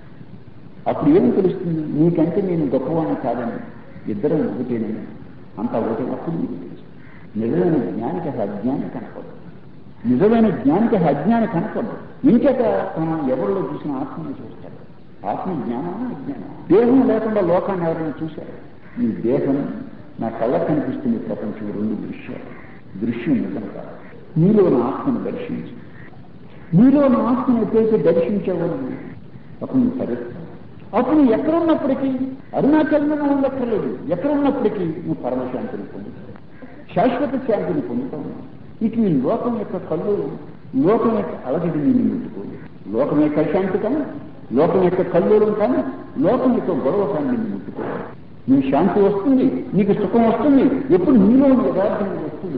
అప్పుడు ఏం తెలుస్తుంది నీకంటే నేను గొప్పవాణ్ణి కాదని ఇద్దరం ఒకటేనని అంతా ఒకటే అప్పుడు నీకు తెలుస్తుంది నిజమైన జ్ఞానికి అసలు అజ్ఞానం కనపడదు నిజమైన జ్ఞానికి అసలు అజ్ఞానం కనపడదు ఇంకేత మనం ఎవరిలో చూసిన ఆత్మని చూస్తాడు ఆత్మ జ్ఞానమా అజ్ఞానం దేహం లేకుండా లోకాన్ని ఎవరైనా చూశారు ఈ దేహం నా కళ్ళకు కనిపిస్తుంది ప్రపంచం రెండు దృశ్యాలు దృశ్యం నిజం కాదు నీలోని ఆత్మను దర్శించు నీలోని ఆత్మను ఎప్పుడైతే దర్శించావో నువ్వు అప్పుడు నువ్వు తరిస్తావు అప్పుడు నువ్వు ఎక్కడ ఉన్నప్పటికీ అరుణాచలంలో ఉండక్కర్లేదు ఎక్కడ ఉన్నప్పటికీ నువ్వు పరమశాంతిని పొందుతావు శాశ్వత శాంతిని పొందుతావు ఇక ఈ లోకం యొక్క కళ్ళు లోకం యొక్క అలజడి నేను ముట్టుకోదు లోకం యొక్క అశాంతి కానీ లోకం యొక్క కల్లోలం కానీ లోకం యొక్క గొడవ కానీ నిన్ను ముట్టుకోవాలి నీ శాంతి వస్తుంది నీకు సుఖం వస్తుంది ఎప్పుడు నీలో ఉన్న యథార్థం వస్తుంది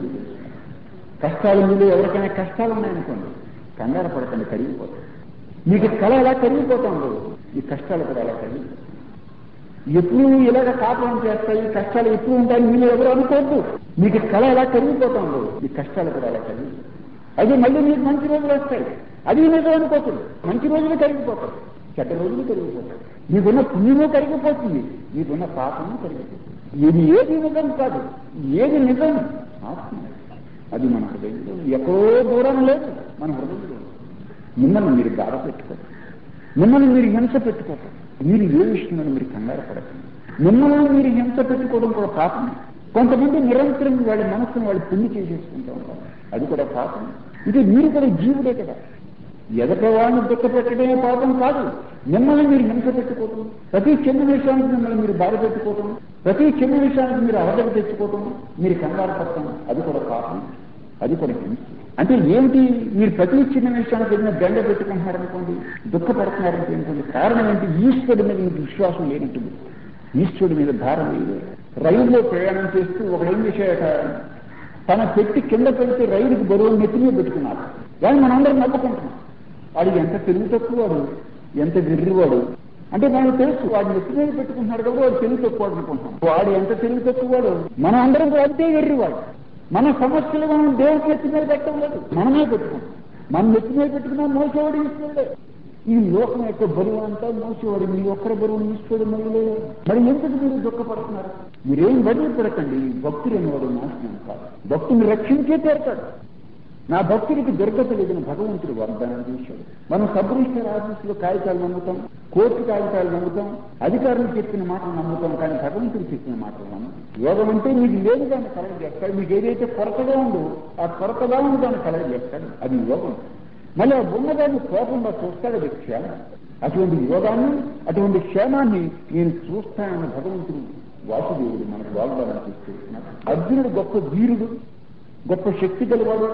కష్టాలు మీలో ఎవరికైనా కష్టాలు ఉన్నాయనుకోండి కంగారు పడకండి కరిగిపోతాయి మీకు కళ ఎలా కరిగిపోతుందో ఈ కష్టాలు కూడా అలా కరిగిపోతాయి ఎప్పుడు ఇలాగ కాపురం చేస్తాయి కష్టాలు ఎప్పుడు ఉంటాయి మీరు ఎవరు అనుకోవద్దు మీకు కళ ఎలా కరిగిపోతుందో మీ కష్టాలు కూడా అలా కరిగి అది మళ్ళీ మీకు మంచి రోజులు వస్తాయి అది నిజం అనుకోకూడదు మంచి రోజులు కరిగిపోతాయి చెడ్డ రోజులు కరిగిపోతాయి మీకున్న పుణ్యము కరిగిపోతుంది మీకున్న పాపము కరిగిపోతుంది ఇది ఏది నిజం కాదు ఏది నిజం ఆత్మ అది మన హృదయంలో ఎక్కడో దూరం లేదు మన హృదయంలో మిమ్మల్ని మీరు బాధ పెట్టుకోరు మిమ్మల్ని మీరు హింస పెట్టుకోరు మీరు ఏ విషయంలో మీరు కంగారు పడకండి మిమ్మల్ని మీరు హింస పెట్టుకోవడం కూడా పాపం కొంతమంది నిరంతరం వాళ్ళ మనసును వాళ్ళు పుణ్య చేసేసుకుంటూ ఉంటారు అది కూడా పాపం ఇది మీరు కూడా జీవుడే కదా ఎదటవాడిని దుఃఖ పెట్టడమే పాపం కాదు మిమ్మల్ని మీరు హింస పెట్టుకోవటం ప్రతి చిన్న విషయానికి మిమ్మల్ని మీరు బాధ పెట్టుకోవటం ప్రతి చిన్న విషయానికి మీరు అవధం తెచ్చుకోవటం మీరు కంగారు పడటం అది కూడా పాపం అది కూడా హింస అంటే ఏమిటి మీరు ప్రతి చిన్న విషయానికి ఏదైనా గండ పెట్టుకుంటున్నారనుకోండి దుఃఖపడుతున్నారంటే ఏంటంటే కారణం ఏంటి ఈశ్వరుడి మీద మీకు విశ్వాసం లేనట్టుంది ఈశ్వరుడి మీద భారం లేదు రైల్లో ప్రయాణం చేస్తూ ఒకడేం చేశాడట తన పెట్టి కింద పెడితే రైలుకి బరువు నెత్తి మీద పెట్టుకున్నారు కానీ మనందరం నవ్వుకుంటున్నాం వాడు ఎంత తెలివి తక్కువవాడు ఎంత వెర్రివాడు అంటే మనకు తెలుసు వాడు నెత్తి మీద పెట్టుకుంటున్నాడు కాబట్టి వాడు తెలివి తక్కువ అనుకుంటున్నాం వాడు ఎంత తెలివి తక్కువవాడు మనం అందరం కూడా అంతే వెర్రివాడు మన సమస్యలు మనం దేవుడి నెత్తి మీద పెట్టడం లేదు మనమే పెట్టుకుంటాం మన నెత్తి మీద పెట్టుకున్నా మోసేవాడు ఈశ్వరుడే ఈ లోకం యొక్క బరువు అంతా మోసేవాడు మీ ఒక్కరి బరువుని ఈశ్వరుడు మళ్ళీ మరి ఎందుకు మీరు దుఃఖపడుతున్నారు మీరేం బరువు పెడకండి భక్తులు అనేవాడు నాశనం కాదు భక్తుని రక్షించే తీరతాడు నా భక్తుడికి దుర్గత లేదని భగవంతుడు వాగ్దానం చేశాడు మనం సబ్ రిజిస్టర్ ఆఫీసులో కాగితాలు నమ్ముతాం కోర్టు కాగితాలు నమ్ముతాం అధికారులు చెప్పిన మాటలు నమ్ముతాం కానీ భగవంతుడు చెప్పిన మాటలు నమ్ముతాం యోగం అంటే మీకు లేదు దాన్ని కలగ చేస్తాడు మీకు ఏదైతే కొరతగా ఉందో ఆ కొరతగా ఉందో దాన్ని కలగ చేస్తాడు అది యోగం మళ్ళీ ఆ ఉన్నదాన్ని కోపంగా చూస్తాడు అది క్షేమం అటువంటి యోగాన్ని అటువంటి క్షేమాన్ని నేను చూస్తానన్న భగవంతుడు వాసుదేవుడు మనకు వాగ్దానం చేస్తున్నాడు అర్జునుడు గొప్ప వీరుడు గొప్ప శక్తి గలవాడు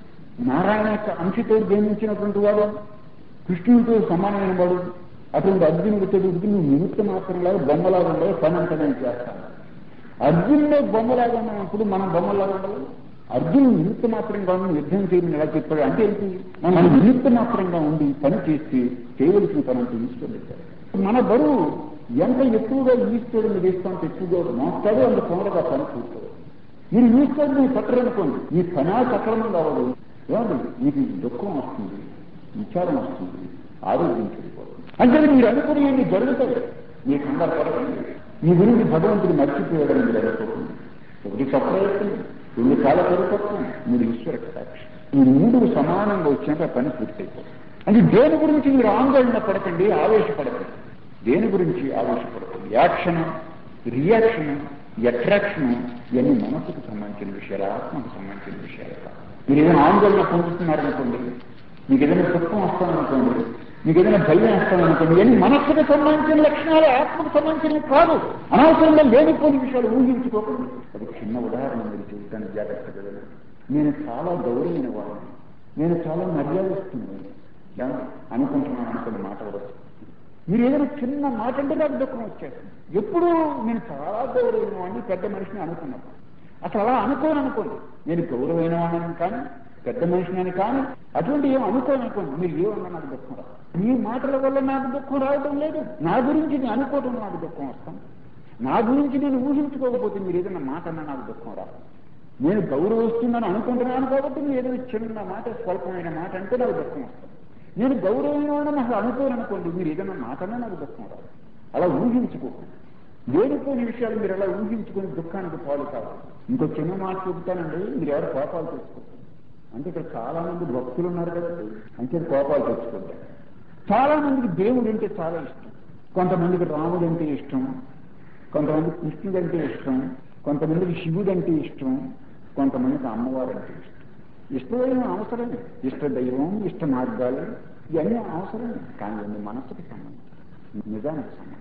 నారాయణ యొక్క అంశతో జన్మించినటువంటి వాడు కృష్ణుడితో సమానమైన వాడు అటువంటి అర్జునుడితో తెలుగు నువ్వు నిమిత్త మాత్రంలాగా బొమ్మలాగా ఉండవు పని అంతా నేను చేస్తాను అర్జునుడే బొమ్మలాగా ఉన్నప్పుడు మనం బొమ్మలాగా ఉండవు అర్జునుడు నిమిత్త మాత్రంగా ఉండి యుద్ధం చేయమని ఎలా చెప్పాడు అంటే ఏంటి మనం నిమిత్త మాత్రంగా ఉండి పని చేసి చేయవలసిన పని అంతా ఈశ్వరుడు మన బరువు ఎంత ఎక్కువగా ఈశ్వరుని వేస్తాంత ఎక్కువగా మోస్తాడో అంత తొందరగా పని చూస్తాడు మీరు ఈశ్వరుని పట్టరనుకోండి ఈ పనా సక్రమం కావదు ఏమండి మీకు దుఃఖం వస్తుంది విచారం వస్తుంది ఆరోగ్యం చెడిపోతుంది అంటే మీరు అనుకునేవి జరుగుతాయి మీ కంగారు పడకండి మీ గురించి భగవంతుడు మర్చిపోయాడని మీరు అనుకోకండి ఒకటి సప్రయత్నం రెండు కాల పరిపక్వం మీరు ఈశ్వర సాక్షి ఈ మూడు సమానంగా వచ్చినాక పని పూర్తయిపోతుంది అంటే దేని గురించి మీరు ఆందోళన పడకండి ఆవేశపడకండి దేని గురించి ఆవేశపడకండి యాక్షన్ రియాక్షన్ అట్రాక్షన్ ఇవన్నీ మనసుకు సంబంధించిన విషయాలు ఆత్మకు సంబంధించిన విషయాలు కాదు మీరు ఏదైనా ఆందోళన పొందుతున్నారనుకోండి మీకు ఏదైనా దుఃఖం వస్తామనుకోండి మీకు ఏదైనా భయం వస్తామనుకోండి ఇవన్నీ మనస్సుకు సంబంధించిన లక్షణాలు ఆత్మకు సంబంధించినవి కాదు అనవసరంగా లేనిపోని విషయాలు ఊహించుకోకండి ఒక చిన్న ఉదాహరణ మీరు చెబుతాను జాగ్రత్తగా వినండి. నేను చాలా గౌరవమైన వాడిని నేను చాలా మర్యాదస్తున్నాను అనుకుంటున్నాను అనుకున్న మాట వరకు మీరు ఏదైనా చిన్న మాట అంటే నాకు దుఃఖం వచ్చేస్తుంది ఎప్పుడు నేను చాలా గౌరవమైన వాడిని పెద్ద మనిషిని అనుకున్నప్పుడు అసలు అలా అనుకోను అనుకోండి నేను గౌరవమైన వాడిని కానీ పెద్ద మనిషిని అని కానీ అటువంటి ఏం అనుకోను అనుకోండి మీరు ఏమన్నా నాకు దుఃఖం రాదు మీ మాటల వల్ల నాకు దుఃఖం రావడం లేదు నా గురించి నేను అనుకోవడం నాకు దుఃఖం వస్తాను నా గురించి నేను ఊహించుకోకపోతే మీరు ఏదైనా మాట అన్నా నాకు దుఃఖం రాదు నేను గౌరవిస్తున్నాను అనుకుంటున్నాను కాబట్టి మీరు ఏదైనా చిన్న మాట స్వల్పమైన మాట అంటే నాకు దుఃఖం వస్తుంది నేను గౌరవమైన అసలు అనుకోను అనుకోండి మీరు ఏదైనా మాటన్నా నాకు దుఃఖం రాదు అలా ఊహించుకోకండి లేనిపోయిన విషయాలు మీరు అలా ఊహించుకుని దుఃఖానికి పాలు కావాలి ఇంకో చిన్న మాట చెబుతానండి మీరు ఎవరు కోపాలు తెచ్చుకోండి అంటే ఇక్కడ చాలా మంది భక్తులు ఉన్నారు కదండి అంటే కోపాలు తెచ్చుకుంటారు చాలా మందికి దేవుడు అంటే చాలా ఇష్టం కొంతమందికి రాముడు అంటే ఇష్టం కొంతమందికి కృష్ణుడు అంటే ఇష్టం కొంతమందికి శివుడు అంటే ఇష్టం కొంతమందికి అమ్మవారు అంటే ఇష్టం ఇష్టమైన అవసరమే ఇష్ట దైవం ఇష్ట మార్గాలు ఇవన్నీ అవసరమే కానీ ఇవన్నీ మనసుకు సంబంధం నిజానికి సంబంధం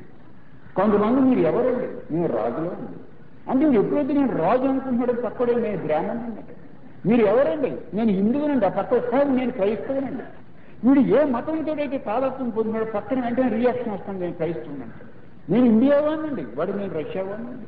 కొంతమంది మీరు ఎవరండి నేను రాజులో ఉంది అంటే ఎప్పుడైతే నేను రాజు అనుకుంటున్నాడో పక్కడే నేను బ్రాహ్మణుడు మీరు ఎవరండి నేను హిందువునండి ఆ పక్క కాదు నేను క్రైస్తవునండి వీడు ఏ మతంతో అయితే తాలత్వం పొందినాడు పక్కన వెంటనే రియాక్షన్ వస్తుంది నేను క్రైస్తవునండి నేను ఇండియా వాడినండి వాడు నేను రష్యా వాడినండి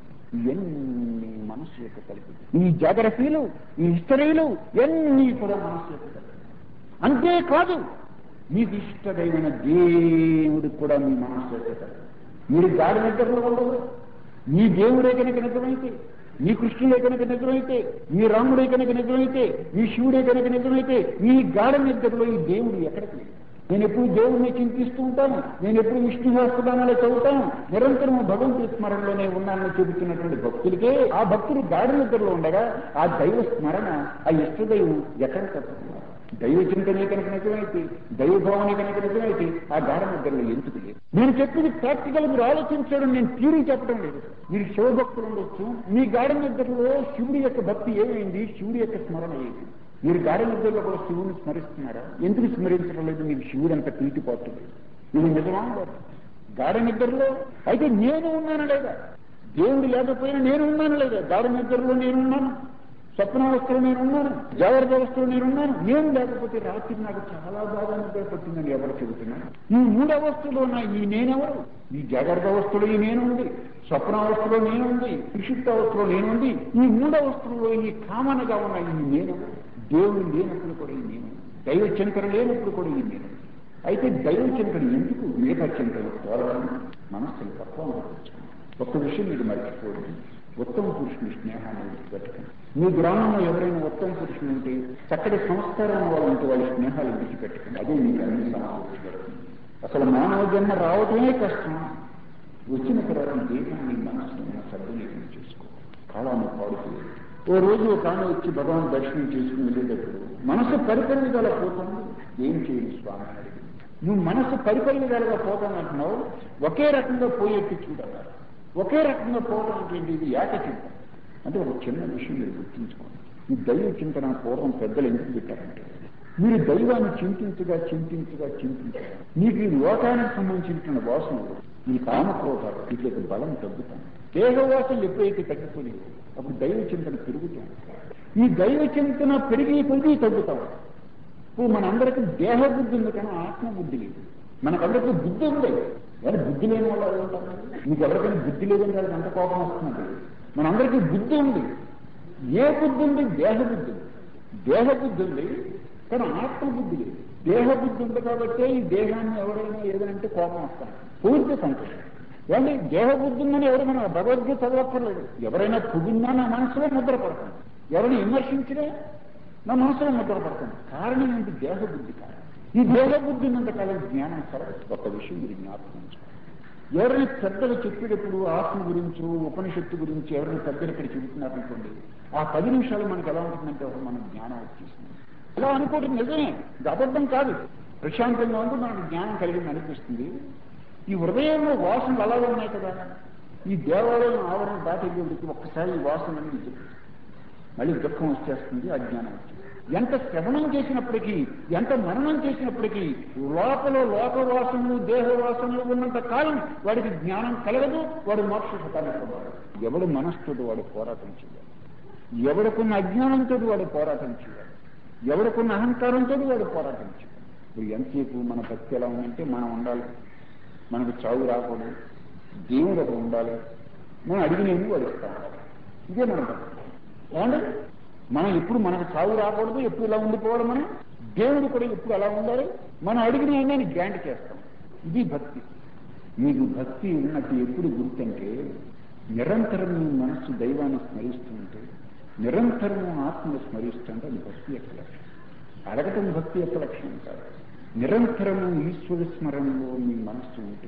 ఇవన్నీ మనస్సు యొక్క కలిపి ఈ జాగ్రఫీలు ఈ హిస్టరీలు ఇవన్నీ కూడా మనస్సు యొక్క కలిపి అంతేకాదు మీకు ఇష్టదైన దేవుడికి కూడా మీ మనస్సు యొక్క కలిపి మీరు గాఢ నిద్రలో ఉండదు నీ దేవుడే కనుక నిజమైతే నీ కృష్ణుడే కనుక నిజమైతే నీ రాముడే కనుక నిజమైతే నీ శివుడే కనుక నిజమైతే నీ గాఢ నిద్రలో ఈ దేవుడు ఎక్కడికి లేదు నేను ఎప్పుడు దేవుడిని చింతిస్తూ ఉంటాను నేను ఎప్పుడు విష్ణు సహస్రనామాలు చదువుతాను నిరంతరం భగవంతుడి స్మరణలోనే ఉన్నానని చెబుతున్నటువంటి భక్తులకే ఆ భక్తుడు గాఢ నిద్రలో ఉండగా ఆ దైవ స్మరణ ఆ ఇష్టదైవం ఎక్కడ తప్పుతున్నారు దైవ చింతనే కనుక నిజమైతే దైవ భావనే కనుక నిజమైతే ఆ గాఢ నిద్రలో ఎందుకు లేదు నేను చెప్పింది ప్రాక్టికల్ మీరు ఆలోచించడం నేను తీరి చెప్పడం లేదు మీరు శివభక్తులు ఉండొచ్చు మీ గాఢ నిద్రలో శివుడి యొక్క భక్తి ఏమైంది శివుడి యొక్క స్మరణ ఏమైంది మీరు గాఢ నిద్రలో కూడా శివుని స్మరిస్తున్నారా ఎందుకు స్మరించడం లేదు మీకు శివుడు అంత పీటిపోతుంది ఇది నిజమా గాఢ నిద్రలో అయితే నేను ఉన్నాను లేదా దేవుడు లేకపోయినా నేను ఉన్నాను లేదా గాఢ నిద్రలో నేనున్నాను స్వప్నావస్థలో నేనున్నాను జాగ్రత్త అవస్థలో నేనున్నాను నేను లేకపోతే రాత్రి నాకు చాలా బాగా నిద్ర పట్టిందని ఎవరు చెబుతున్నాను ఈ మూడు అవస్థలో నా ఈ నేనెవరు ఈ జాగ్రత్త అవస్థలో ఈ నేనుంది స్వప్నావస్థలో నేనుంది విషుప్త అవస్థలో నేనుంది ఈ మూడు అవస్థలో ఈ కామనగా ఉన్న ఈ నేనెవరు దేవుడు లేనప్పుడు కూడా ఈ నేను దైవ చింతన లేనప్పుడు కూడా ఈ నేను అయితే దైవ చింతన ఎందుకు మిగతా చింతన త్వరలను మనస్సులు తక్కువ ఒక్క విషయం మీరు మర్చిపోండి ఉత్తమ పురుషుని స్నేహాన్ని విడిచిపెట్టకండి మీ గ్రామంలో ఎవరైనా ఉత్తమ పురుషులు ఉంటే చక్కటి సంస్కారం వాళ్ళు ఉంటే వాళ్ళ స్నేహాలు విడిచిపెట్టకండి అదే మీకు అన్ని సమకూర్చబడుతుంది అసలు మానవ జన్మ రావటమే కష్టం వచ్చిన తర్వాత దేహాన్ని మనసుని సద్వినియోగం చేసుకో కాలాన్ని పాడుతుంది ఓ రోజు ఒక ఆమె వచ్చి భగవాన్ దర్శనం చేసుకుని వెళ్ళేటప్పుడు మనసు పరిపరిగల పోతుంది ఏం చేయండి స్వామి అని అడిగింది నువ్వు మనసు పరిపరిగలగా పోతాను అంటున్నావు ఒకే రకంగా పోయేట్టు చూడాలి ఒకే రకంగా పోవడం అంటే ఏంటి? ఇది ఏకచింత అంటే ఒక చిన్న విషయం మీరు గుర్తుంచుకోండి ఈ దైవ చింతన పూర్వం పెద్దలు ఎందుకు పెట్టారంటే మీరు దైవాన్ని చింతించగా చింతించగా చింతించగా మీకు ఈ లోకానికి సంబంధించిన వాసనలు ఈ కామక్రోధాలు వీటికి బలం తగ్గుతాను దేహ వాసనలు ఎప్పుడైతే తగ్గిపోయి అప్పుడు దైవ చింతన పెరుగుతాం ఈ దైవ చింతన పెరిగి పెరిగి తగ్గుతాం ఇప్పుడు మనందరికీ దేహ బుద్ధి ఉంది కానీ ఆత్మ బుద్ధి లేదు మనకందరికీ బుద్ధి ఉంది కానీ బుద్ధి లేని వాళ్ళు ఎవరు ఉంటారు మీకు ఎవరికైనా బుద్ధి లేదని వాళ్ళకి ఎంత కోపం వస్తున్నది మనందరికీ బుద్ధి ఉంది ఏ బుద్ధి ఉంది దేహ బుద్ధి ఉంది దేహ బుద్ధి ఉంది కానీ ఆత్మ బుద్ధి లేదు దేహ బుద్ధి ఉంది కాబట్టి ఈ దేహాన్ని ఎవరైనా ఏదంటే కోపం వస్తాను పూర్తి సంతోషం ఏమండి దేహ బుద్ధి ఉందని ఎవరు మన భగవద్గీత చదవక్కర్లేదు ఎవరైనా పొగిన్నా నా మనసులో ముద్ర పడతాను ఎవరిని విమర్శించినా నా మనసులో ముద్ర పడతాను కారణం ఏంటి దేహ బుద్ధి కారణం ఈ దేహ బుద్ధి ఉన్నంతకాలం జ్ఞానం సరదు ఒక విషయం మీరు జ్ఞాపకం ఉంచుకోండి. ఎవరైనా పెద్దలు చెప్పేటప్పుడు ఆత్మ గురించి ఉపనిషత్తు గురించి ఎవరైనా పెద్దలు ఇక్కడ చెబుతున్నారనుకోండి ఆ పది నిమిషాలు మనకు ఎలా ఉంటుందంటే ఒక మనం జ్ఞానం వచ్చేస్తుంది ఇలా అనుకోవడం నిజమే ఇది అబద్ధం కాదు ప్రశాంతంగా ఉంటే మనకు జ్ఞానం కలిగింది అనిపిస్తుంది ఈ హృదయంలో వాసనలు అలాగే ఉన్నాయి కదా ఈ దేవాలయం ఆవరణ దాటేటప్పటికి ఒక్కసారి ఈ వాసనలన్నీ చెప్తుంది మళ్ళీ దుఃఖం వచ్చేస్తుంది అజ్ఞానం వచ్చేస్తుంది ఎంత శ్రవణం చేసినప్పటికీ ఎంత మరణం చేసినప్పటికీ లోపల లోక వాసనలు దేహ వాసనలు ఉన్నంత కాలం వాడికి జ్ఞానం కలగదు వాడు మోక్ష సుఖాన్ని పొందాడు ఎవడు మనస్సుతో వాడు పోరాటం చేయాలి ఎవడుకున్న అజ్ఞానంతో వాడు పోరాటం చేయాలి ఎవడుకున్న అహంకారంతో వాడు పోరాటం చేయాలి ఇప్పుడు ఎంతసేపు మన భక్తి ఎలా ఉందంటే మనం ఉండాలి మనకు చావు రాకూడదు దేవుడు ఒకడు ఉండాలి మనం అడిగినవి వాడు ఇస్తా ఉండాలి ఇదే మన భక్తి ఏమండి మనం ఎప్పుడు మనకు చావు రాకూడదు ఎప్పుడు ఇలా ఉండిపోవడం మనం దేవుడు కూడా ఎప్పుడు అలా ఉండాలి మనం అడిగిన నేను గ్రాంట్ చేస్తాం ఇది భక్తి మీకు భక్తి ఉన్నట్టు ఎప్పుడు గుర్తంటే నిరంతరం మీ మనస్సు దైవాన్ని స్మరిస్తుంటే నిరంతరం ఆత్మను స్మరిస్తుంటే అది భక్తి యొక్క లక్ష్యం అడగటం భక్తి యొక్క లక్ష్యం కాదు నిరంతరము ఈశ్వర స్మరణలో మీ మనస్సు ఉంటే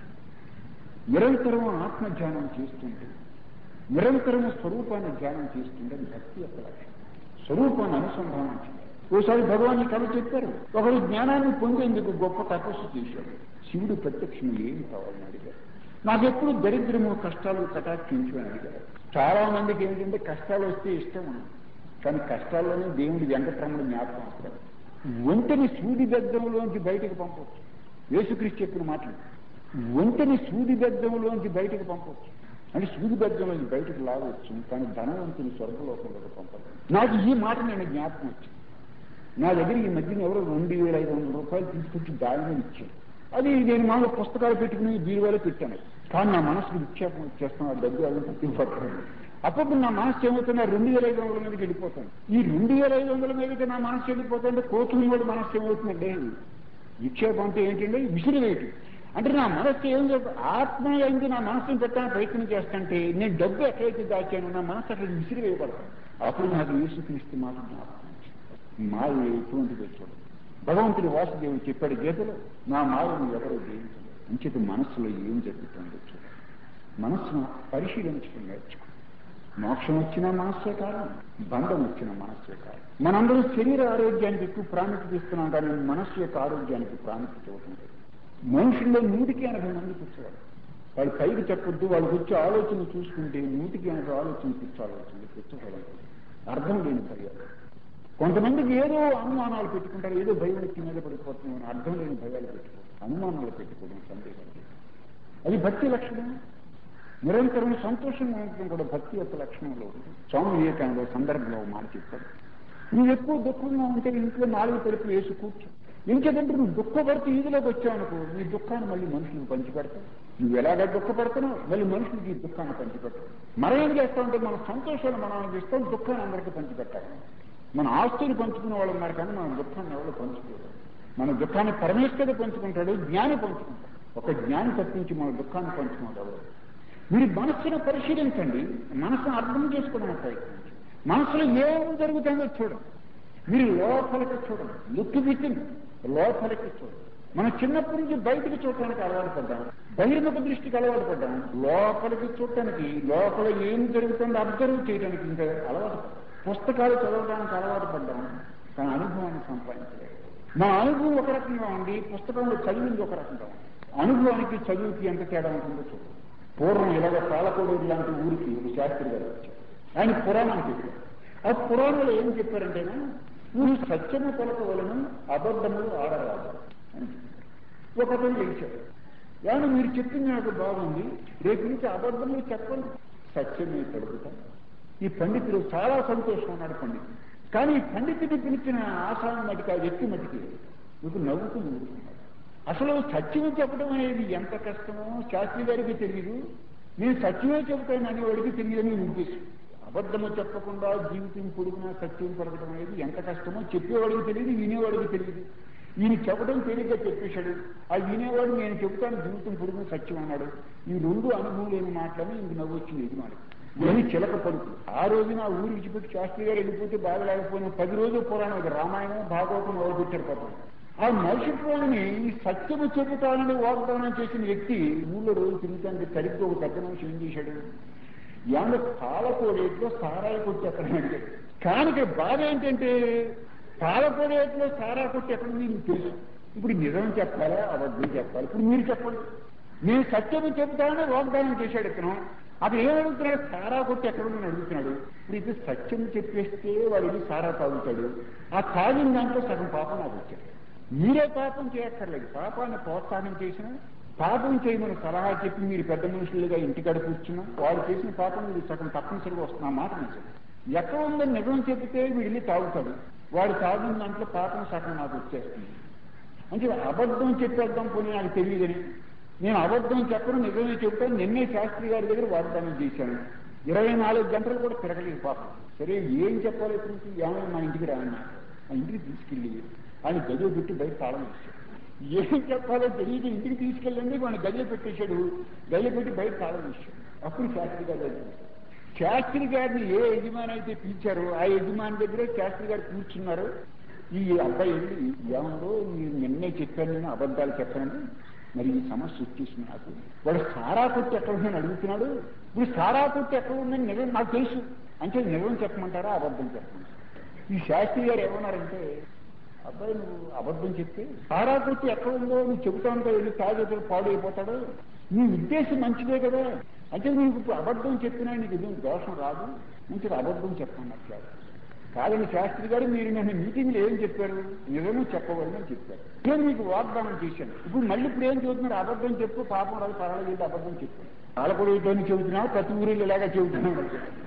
నిరంతరం ఆత్మ ధ్యానం చేస్తుంటే నిరంతరము స్వరూపాన్ని ధ్యానం చేస్తుంటే అది భక్తి యొక్క లక్ష్యం స్వరూపాన్ని అనుసంధానం చేయాలి ఓసారి భగవాన్ కథ చెప్పారు ఒకడు జ్ఞానాన్ని పొందేందుకు గొప్ప తపస్సు చేశాడు శివుడు ప్రత్యక్షం ఏం కావాలని అడిగారు నాకెప్పుడు దరిద్రము కష్టాలు కటాక్షించు అని అడిగారు చాలా మందికి ఏంటంటే కష్టాలు వస్తే ఇష్టం ఉంది కానీ కష్టాల్లోనే దేవుడి వెంకటరమణ జ్ఞాపకం వస్తారు ఒంటని సూది బెద్దంలోంచి బయటకు పంపవచ్చు యేసుక్రీస్తు చెప్పిన మాటలు ఒంటని సూది బెద్దంలోంచి బయటకు పంపవచ్చు అంటే సూది బెద్దంలోంచి బయటకు లాగవచ్చు కానీ ధనవంతుని స్వర్గలోకంలోకి పంపదు నాకు ఈ మాట నేను జ్ఞాపకం వచ్చింది నా దగ్గర ఈ మధ్యన ఎవరో రెండు వేల ఐదు వందల రూపాయలు తీసుకొచ్చి దాని మీద ఇచ్చాను అది నేను మామూలు పుస్తకాలు పెట్టుకుని బీరువాలో పెట్టాను కానీ నా మనసుకు విక్షేపం వచ్చేస్తాను ఆ డబ్బు అది పట్టుకోండి అప్పుడు నా మనసు ఏమవుతున్నా రెండు వేల ఐదు వందల మీదకి వెళ్ళిపోతాను ఈ రెండు వేల ఐదు వందల మీదకి నా మనసు వెళ్ళిపోతుంటే కోతులు కూడా మనసు ఏమవుతుందండి విక్షేపం అంటే ఏంటంటే విసిరివేయటం అంటే నా మనస్సు ఏం చెప్ప ఆత్మ అయింది నా మనస్సును పెట్టడానికి ప్రయత్నం చేస్తుంటే నేను డబ్బు ఎక్కడైతే దాచాను నా మనస్సు అక్కడ విసిరి వేయబడతాను అప్పుడు నాకు యేసుక్రీస్తు మాట జ్ఞాపకం వచ్చింది. మాయ ఎటువంటిదో చూడండి భగవంతుడి వాసుదేవుడు చెప్పాడు గీతలో నా మాయను ఎవరు జయించలేదు అంచేత మనస్సులో ఏం జరుగుతుందో చూడండి మనస్సును పరిశీలించడం నేర్చుకో మోక్షం వచ్చిన మనస్సే కారణం బంధం వచ్చిన మనస్సే కారణం మనందరూ శరీర ఆరోగ్యానికి ఎక్కువ ప్రాముఖ్యత ఇస్తున్నాం కానీ మనస్సు యొక్క ఆరోగ్యానికి ప్రాముఖ్యత ఇవ్వటం లేదు మనుషుల్లో నూటికి ఎనభై మంది కూర్చోవాలి వాళ్ళు పైకి చెప్పొద్దు వాళ్ళకి వచ్చే ఆలోచన చూసుకుంటే నూటికి ఎనభై ఆలోచన కూర్చోవాల్సింది కూర్చోవాలంటే అర్థం లేని భయాలు కొంతమందికి ఏదో అనుమానాలు పెట్టుకుంటారు ఏదో భయం వచ్చి మీద పడిపోతున్నాం అర్థం లేని భయాలు పెట్టుకోవడం అనుమానాలు పెట్టుకోవడం సందేహం లేదు. అది భక్తి లక్షణం నిరంతరం సంతోషంగా ఉండటం కూడా భక్తి యొక్క లక్షణంలో ఉంది స్వామి వివేకానంద సందర్భంలో ఒక మాట చెప్తాడు నువ్వు ఎక్కువ దుఃఖంగా ఉంటే ఇంట్లో నాలుగు తలుపులు వేసి కూర్చో ఇంకేదంటే నువ్వు దుఃఖపడితే ఈదిలోకి వచ్చావనుకో నీ దుఃఖాన్ని మళ్ళీ మనుషులకు పంచిపెడతావు నువ్వు ఎలాగ దుఃఖపడుతున్నావు మళ్ళీ మనుషులకి ఈ దుఃఖాన్ని పంచిపెడతావు మనం ఏం చేస్తామంటే మన సంతోషాన్ని మనం ఆనందిస్తాం దుఃఖాన్ని అందరికీ పంచిపెట్టాలి మన ఆస్తులు పంచుకునే వాళ్ళు ఉన్నారు కానీ మన దుఃఖాన్ని ఎవరు పంచుకోరు మన దుఃఖాన్ని పరమేశ్వరుడు పంచుకుంటాడు జ్ఞాని పంచుకుంటాడు ఒక జ్ఞాని తప్పించి మన దుఃఖాన్ని పంచుకున్నాడు ఎవరు మీరు మనస్సును పరిశీలించండి మనసును అర్థం చేసుకోవడానికి ప్రయత్నించండి మనసులో ఏం జరుగుతుందో చూడండి మీరు లోపలికి చూడండి లుక్ వితిన్ లోపలికి చూడండి మనం చిన్నప్పటి నుంచి బయటికి చూడటానికి అలవాటు పడ్డాం బహిర్ముఖ దృష్టికి అలవాటు పడ్డాం లోపలికి చూడటానికి లోపల ఏం జరుగుతుందో అబ్జర్వ్ చేయడానికి ఇంకా అలవాటు పడ్డాం. పుస్తకాలు చదవడానికి అలవాటు పడ్డాం కానీ అనుభవాన్ని సంపాదించలేదు మా అనుభవం ఒక రకంగా ఉంది పుస్తకంలో చదివింది ఒక రకంగా ఉంది అనుభవానికి చదువుకి ఎంత తేడా ఉంటుందో చూడండి పూర్వం ఇలాగ పాలకోడూరు లాంటి ఊరికి ఒక శాస్త్రి గారు వచ్చారు ఆయన పురాణం చెప్పారు ఆ పురాణంలో ఏం చెప్పారంటేనా నువ్వు సత్యము పలకవలను అబద్ధములు ఆడరాదు అని చెప్పారు ఒకతను లేచాడు ఏమన్నా మీరు చెప్పింది నాకు బాగుంది రేపు నుంచి అబద్ధములు చెప్పండి సత్యమే పలుకుతా ఈ పండితుడు చాలా సంతోషం ఉన్నాడు పండితుడు కానీ ఈ పండితుడిని పిలిచిన ఆశాన్ని మటుకు ఆ వ్యక్తి మటుకి మీకు నవ్వుతూ ఊరుకున్నాడు అసలు సత్యం చెప్పడం అనేది ఎంత కష్టమో శాస్త్రి గారికి తెలియదు నేను సత్యమే చెబుతాను అనేవాడికి తెలియదని ఉద్దేశం అబద్ధము చెప్పకుండా జీవితం పొడిగిన సత్యం పలకడం అనేది ఎంత కష్టమో చెప్పేవాడికి తెలియదు వినేవాడికి తెలియదు ఈయన చెప్పడం తేలిగ్గా చెప్పేశాడు ఆ వినేవాడు నేను చెబుతాను జీవితం పొడిగిన సత్యం అన్నాడు ఈ రెండు అనుభవం లేని మాటలని ఇంక నవ్వు వచ్చింది ఇది మాట ఇవన్నీ చిలక పలుకు ఆ రోజున ఆ ఊరు విడిచిపెట్టి శాస్త్రి గారు వెళ్ళిపోతే బాగా లేకపోయినా పది రోజులు పురాణం ఇది రామాయణం భాగవతం ఎవరు పెట్టారు పాపం ఆ మరుసటి రోజుని ఈ సత్యము చెబుతానని వాగ్దానం చేసిన వ్యక్తి ఊళ్ళో రోజు తిరుగుతానికి సరిగ్గా ఒక పెద్ద మనిషి ఏం చేశాడు ఏమన్నా పాలకోడేట్లో సారాయి కొట్టి ఎక్కడ అడిగాడు కానీ ఇక్కడ బాధ ఏంటంటే పాలకోడేట్లో సారా కొట్టి ఎక్కడ ఉంది మీకు తెలుసు ఇప్పుడు నిజం చెప్పాలా అబద్ధం చెప్పాలి ఇప్పుడు మీరు చెప్పండి నేను సత్యము చెబుతానని వాగ్దానం చేశాడు ఇతను అతను ఏం అడుగుతున్నాడు సారా కొట్టి ఎక్కడ ఉందని అడుగుతున్నాడు ఇప్పుడు ఇది సత్యం చెప్పేస్తే వాడు వెళ్ళి సారా తాగుతాడు ఆ తాగిన దాంట్లో సగం పాపం నాకు వచ్చాడు మీరే పాపం చేయక్కర్లేదు పాపాన్ని ప్రోత్సాహం చేసిన పాపం చేయమని సలహా చెప్పి మీరు పెద్ద మనుషులుగా ఇంటికాడ కూర్చున్నా వాడు చేసిన పాపం మీరు సగం తప్పనిసరిగా వస్తున్న మాట నిజం ఎక్కడ ఉందని నిజం చెబితే వీడు వెళ్ళి తాగుతాడు వాడు తాగిన దాంట్లో పాపం సగం నాకు వచ్చేస్తుంది అంటే అబద్ధం చెప్పేద్దాం పోనీ నాకు తెలియదని నేను అబద్ధం చెప్పను నిజమే చెప్తాను నిన్నే శాస్త్రి గారి దగ్గర వాగ్దానం చేశాను ఇరవై నాలుగు గంటలు కూడా తిరగలేదు పాపం సరే ఏం చెప్పాలి ఇప్పుడు ఏమైనా మా ఇంటికి రాయన్నా ఆ ఇంటికి తీసుకెళ్ళి ఆయన గదిలో పెట్టి బయట తాళం వేశాడు ఏం చెప్పాలో తెలియదు ఇంటికి తీసుకెళ్ళండి వాడిని గదిలో పెట్టేశాడు గదిలో పెట్టి బయట తాళం వేశాడు అప్పుడు శాస్త్రి గారు దగ్గర శాస్త్రి గారిని ఏ యజమాని అయితే పిలిచారో ఆ యజమాని దగ్గరే శాస్త్రి గారు కూర్చున్నారు ఈ అబ్బాయి వెళ్ళి ఏమో మీరు నిన్నే చెప్పాను నేను అబద్ధాలు చెప్పాను మరి ఈ సమస్య వచ్చేసింది నాకు వాడు సారా కొట్టి ఎక్కడ ఉందని అడుగుతున్నాడు ఇప్పుడు సారా కొట్టి ఎక్కడ ఉందని నిజం నాకు తెలుసు అంటే నిజం చెప్పమంటారా అబద్ధం చెప్పమంటారా ఈ శాస్త్రి గారు ఏమన్నారంటే అబ్బాయి నువ్వు అబద్ధం చెప్తే సారా కొట్టి ఎక్కడ ఉందో నువ్వు చెబుతాంతో వెళ్ళి తాగేతులు పాడు అయిపోతాడు నీ ఉద్దేశం మంచిదే కదా అంటే నీకు ఇప్పుడు అబద్ధం చెప్పినా నీకు ఇదేం దోషం రాదు మంచిగా అబద్ధం చెప్పన్నట్లు కాదని శాస్త్రి గారు మీరు నన్ను మీటింగ్లో ఏం చెప్పారు నిజమే చెప్పవాలని చెప్పారు నేను మీకు వాగ్దానం చేశాను ఇప్పుడు మళ్ళీ ఇప్పుడు ఏం చెబుతున్నారు అబద్ధం చెప్పు పాపం రాదు పర్వాలేదు అబద్ధం చెప్పు ఆలపడితోని చెబుతున్నావు ప్రతి ఊరిలో ఇలాగా చెబుతున్నావు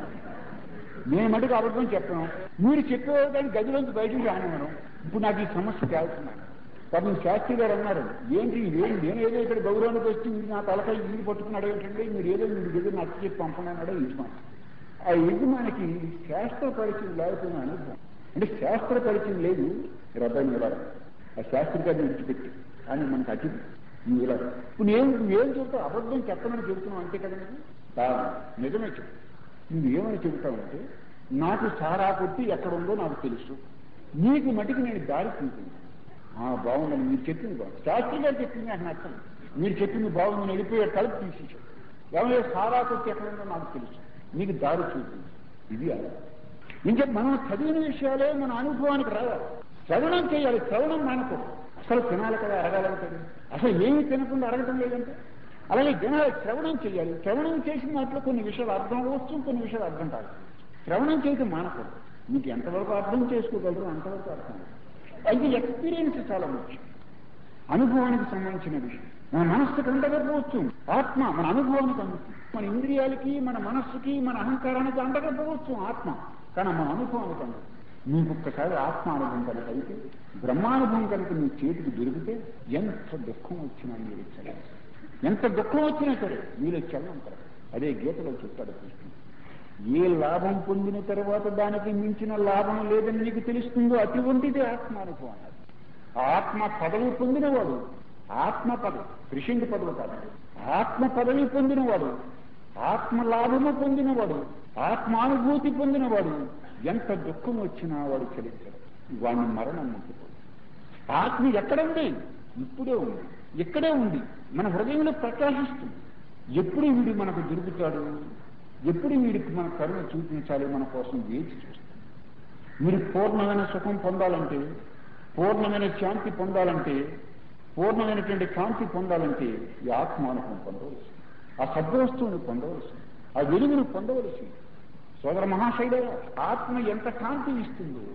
నేను మటుకు అబద్ధం చెప్పను మీరు చెప్పేదాన్ని గదిలోంచి బయటికి రానివ్వను ఇప్పుడు నాకు ఈ సమస్య తేలుతున్నాను పాపం శాస్త్రి గారు అన్నారు ఏంటి ఇదేం నేను ఏదో ఇక్కడ గౌరవానికి వచ్చి మీరు నా తలకాయ ఇల్లు పట్టుకున్నాడు ఏంటంటే మీరు ఏదో మీరు దగ్గర నచ్చ చెప్పి పంపనన్నాడో యజమాని ఆ యజమానికి శాస్త్ర పరిచయం లేకపోయిన అనుభవం అంటే శాస్త్ర పరిచయం లేదు రబ్బాయి నివారణ ఆ శాస్త్రి గారిని విడిచిపెట్టి అని మనకు అతిథి నువ్వు ఇలా ఇప్పుడు నేను నువ్వేం చెబుతావు అబద్ధం చెప్పమని చెబుతున్నావు అంతే కదా నువ్వు కాదు, నిజమే చెప్పు నువ్వేమని చెబుతావంటే నాకు సారా కొట్టి ఎక్కడ ఉందో నాకు తెలుసు నీకు మటుకు నేను దారి చూపించాను ఆ బాగుందని మీరు చెప్పింది బాగుంది శాస్త్రి గారు చెప్పింది నాకు నచ్చదు మీరు చెప్పింది బాగుందని వెళ్ళిపోయే కలుపు తీసేసాడు ఏమైనా సారా కొట్టి ఎక్కడ ఉందో నాకు తెలుసు నీకు దారి చూపించు ఇది అలా ఇంకా మనం చదివిన విషయాలే మన అనుభవానికి రావాలి శ్రవణం చేయాలి శ్రవణం మానకూడదు అసలు తినాలి కదా అరగాలంటే అసలు ఏమి తినకుండా అరగటం లేదంటే అలాగే జనాలు శ్రవణం చేయాలి శ్రవణం చేసిన దాంట్లో కొన్ని విషయాలు అర్థం అవ్వచ్చు కొన్ని విషయాలు అర్థం కాదు శ్రవణం చేయటం మానకూడదు మీకు ఎంతవరకు అర్థం చేసుకోగలరు అంతవరకు అర్థం అవ్వదు. అయితే ఎక్స్పీరియన్స్ చాలా ముఖ్యం అనుభవానికి సంబంధించిన విషయం మన మనస్సుకు అందకపోవచ్చు ఆత్మ మన అనుభవానికి అందుతుంది మన ఇంద్రియాలకి మన మనస్సుకి మన అహంకారానికి అందకపోవచ్చు ఆత్మ కానీ మన అనుభవానికి అందదు నీకు ఒక్కసారి ఆత్మ అనుభవం కనుక అయితే బ్రహ్మానుభవం కనుక నీ చేతికి దొరికితే ఎంత దుఃఖం వచ్చినా మీరు చల్లం ఎంత దుఃఖం వచ్చినా సరే మీరు చల్లం కదా అదే గీతలో చెప్తాడు కృష్ణుడు ఏ లాభం పొందిన తర్వాత దానికి మించిన లాభం లేదని నీకు తెలుస్తుందో అటువంటిది ఆత్మానుభవం అన్నారు ఆత్మ పదవి పొందినవాడు ఆత్మ పదవి త్రిశంగి పదవి కాదు ఆత్మ పదవి పొందినవాడు ఆత్మ లాభము పొందినవాడు ఆత్మానుభూతి పొందినవాడు ఎంత దుఃఖం వచ్చినా వాడు చలించడు వాడిని మరణం ముట్టుకోడు ఆత్మ ఎక్కడ ఉంది ఇప్పుడే ఉంది ఇక్కడే ఉంది మన హృదయంలో ప్రకాశిస్తుంది ఎప్పుడు వీడు మనకు దొరుకుతాడు ఎప్పుడు వీడికి మన కరుణ చూపించాలి మన కోసం వేచి చూస్తాడు మీరు పూర్ణమైన సుఖం పొందాలంటే పూర్ణమైన శాంతి పొందాలంటే పూర్ణమైనటువంటి కాంతి పొందాలంటే ఈ ఆత్మానుభవం పొందవలసింది ఆ సద్వస్తువుని పొందవలసింది ఆ వెలుగును పొందవలసింది సోదర మహాశైల ఆత్మ ఎంత కాంతి ఇస్తుందో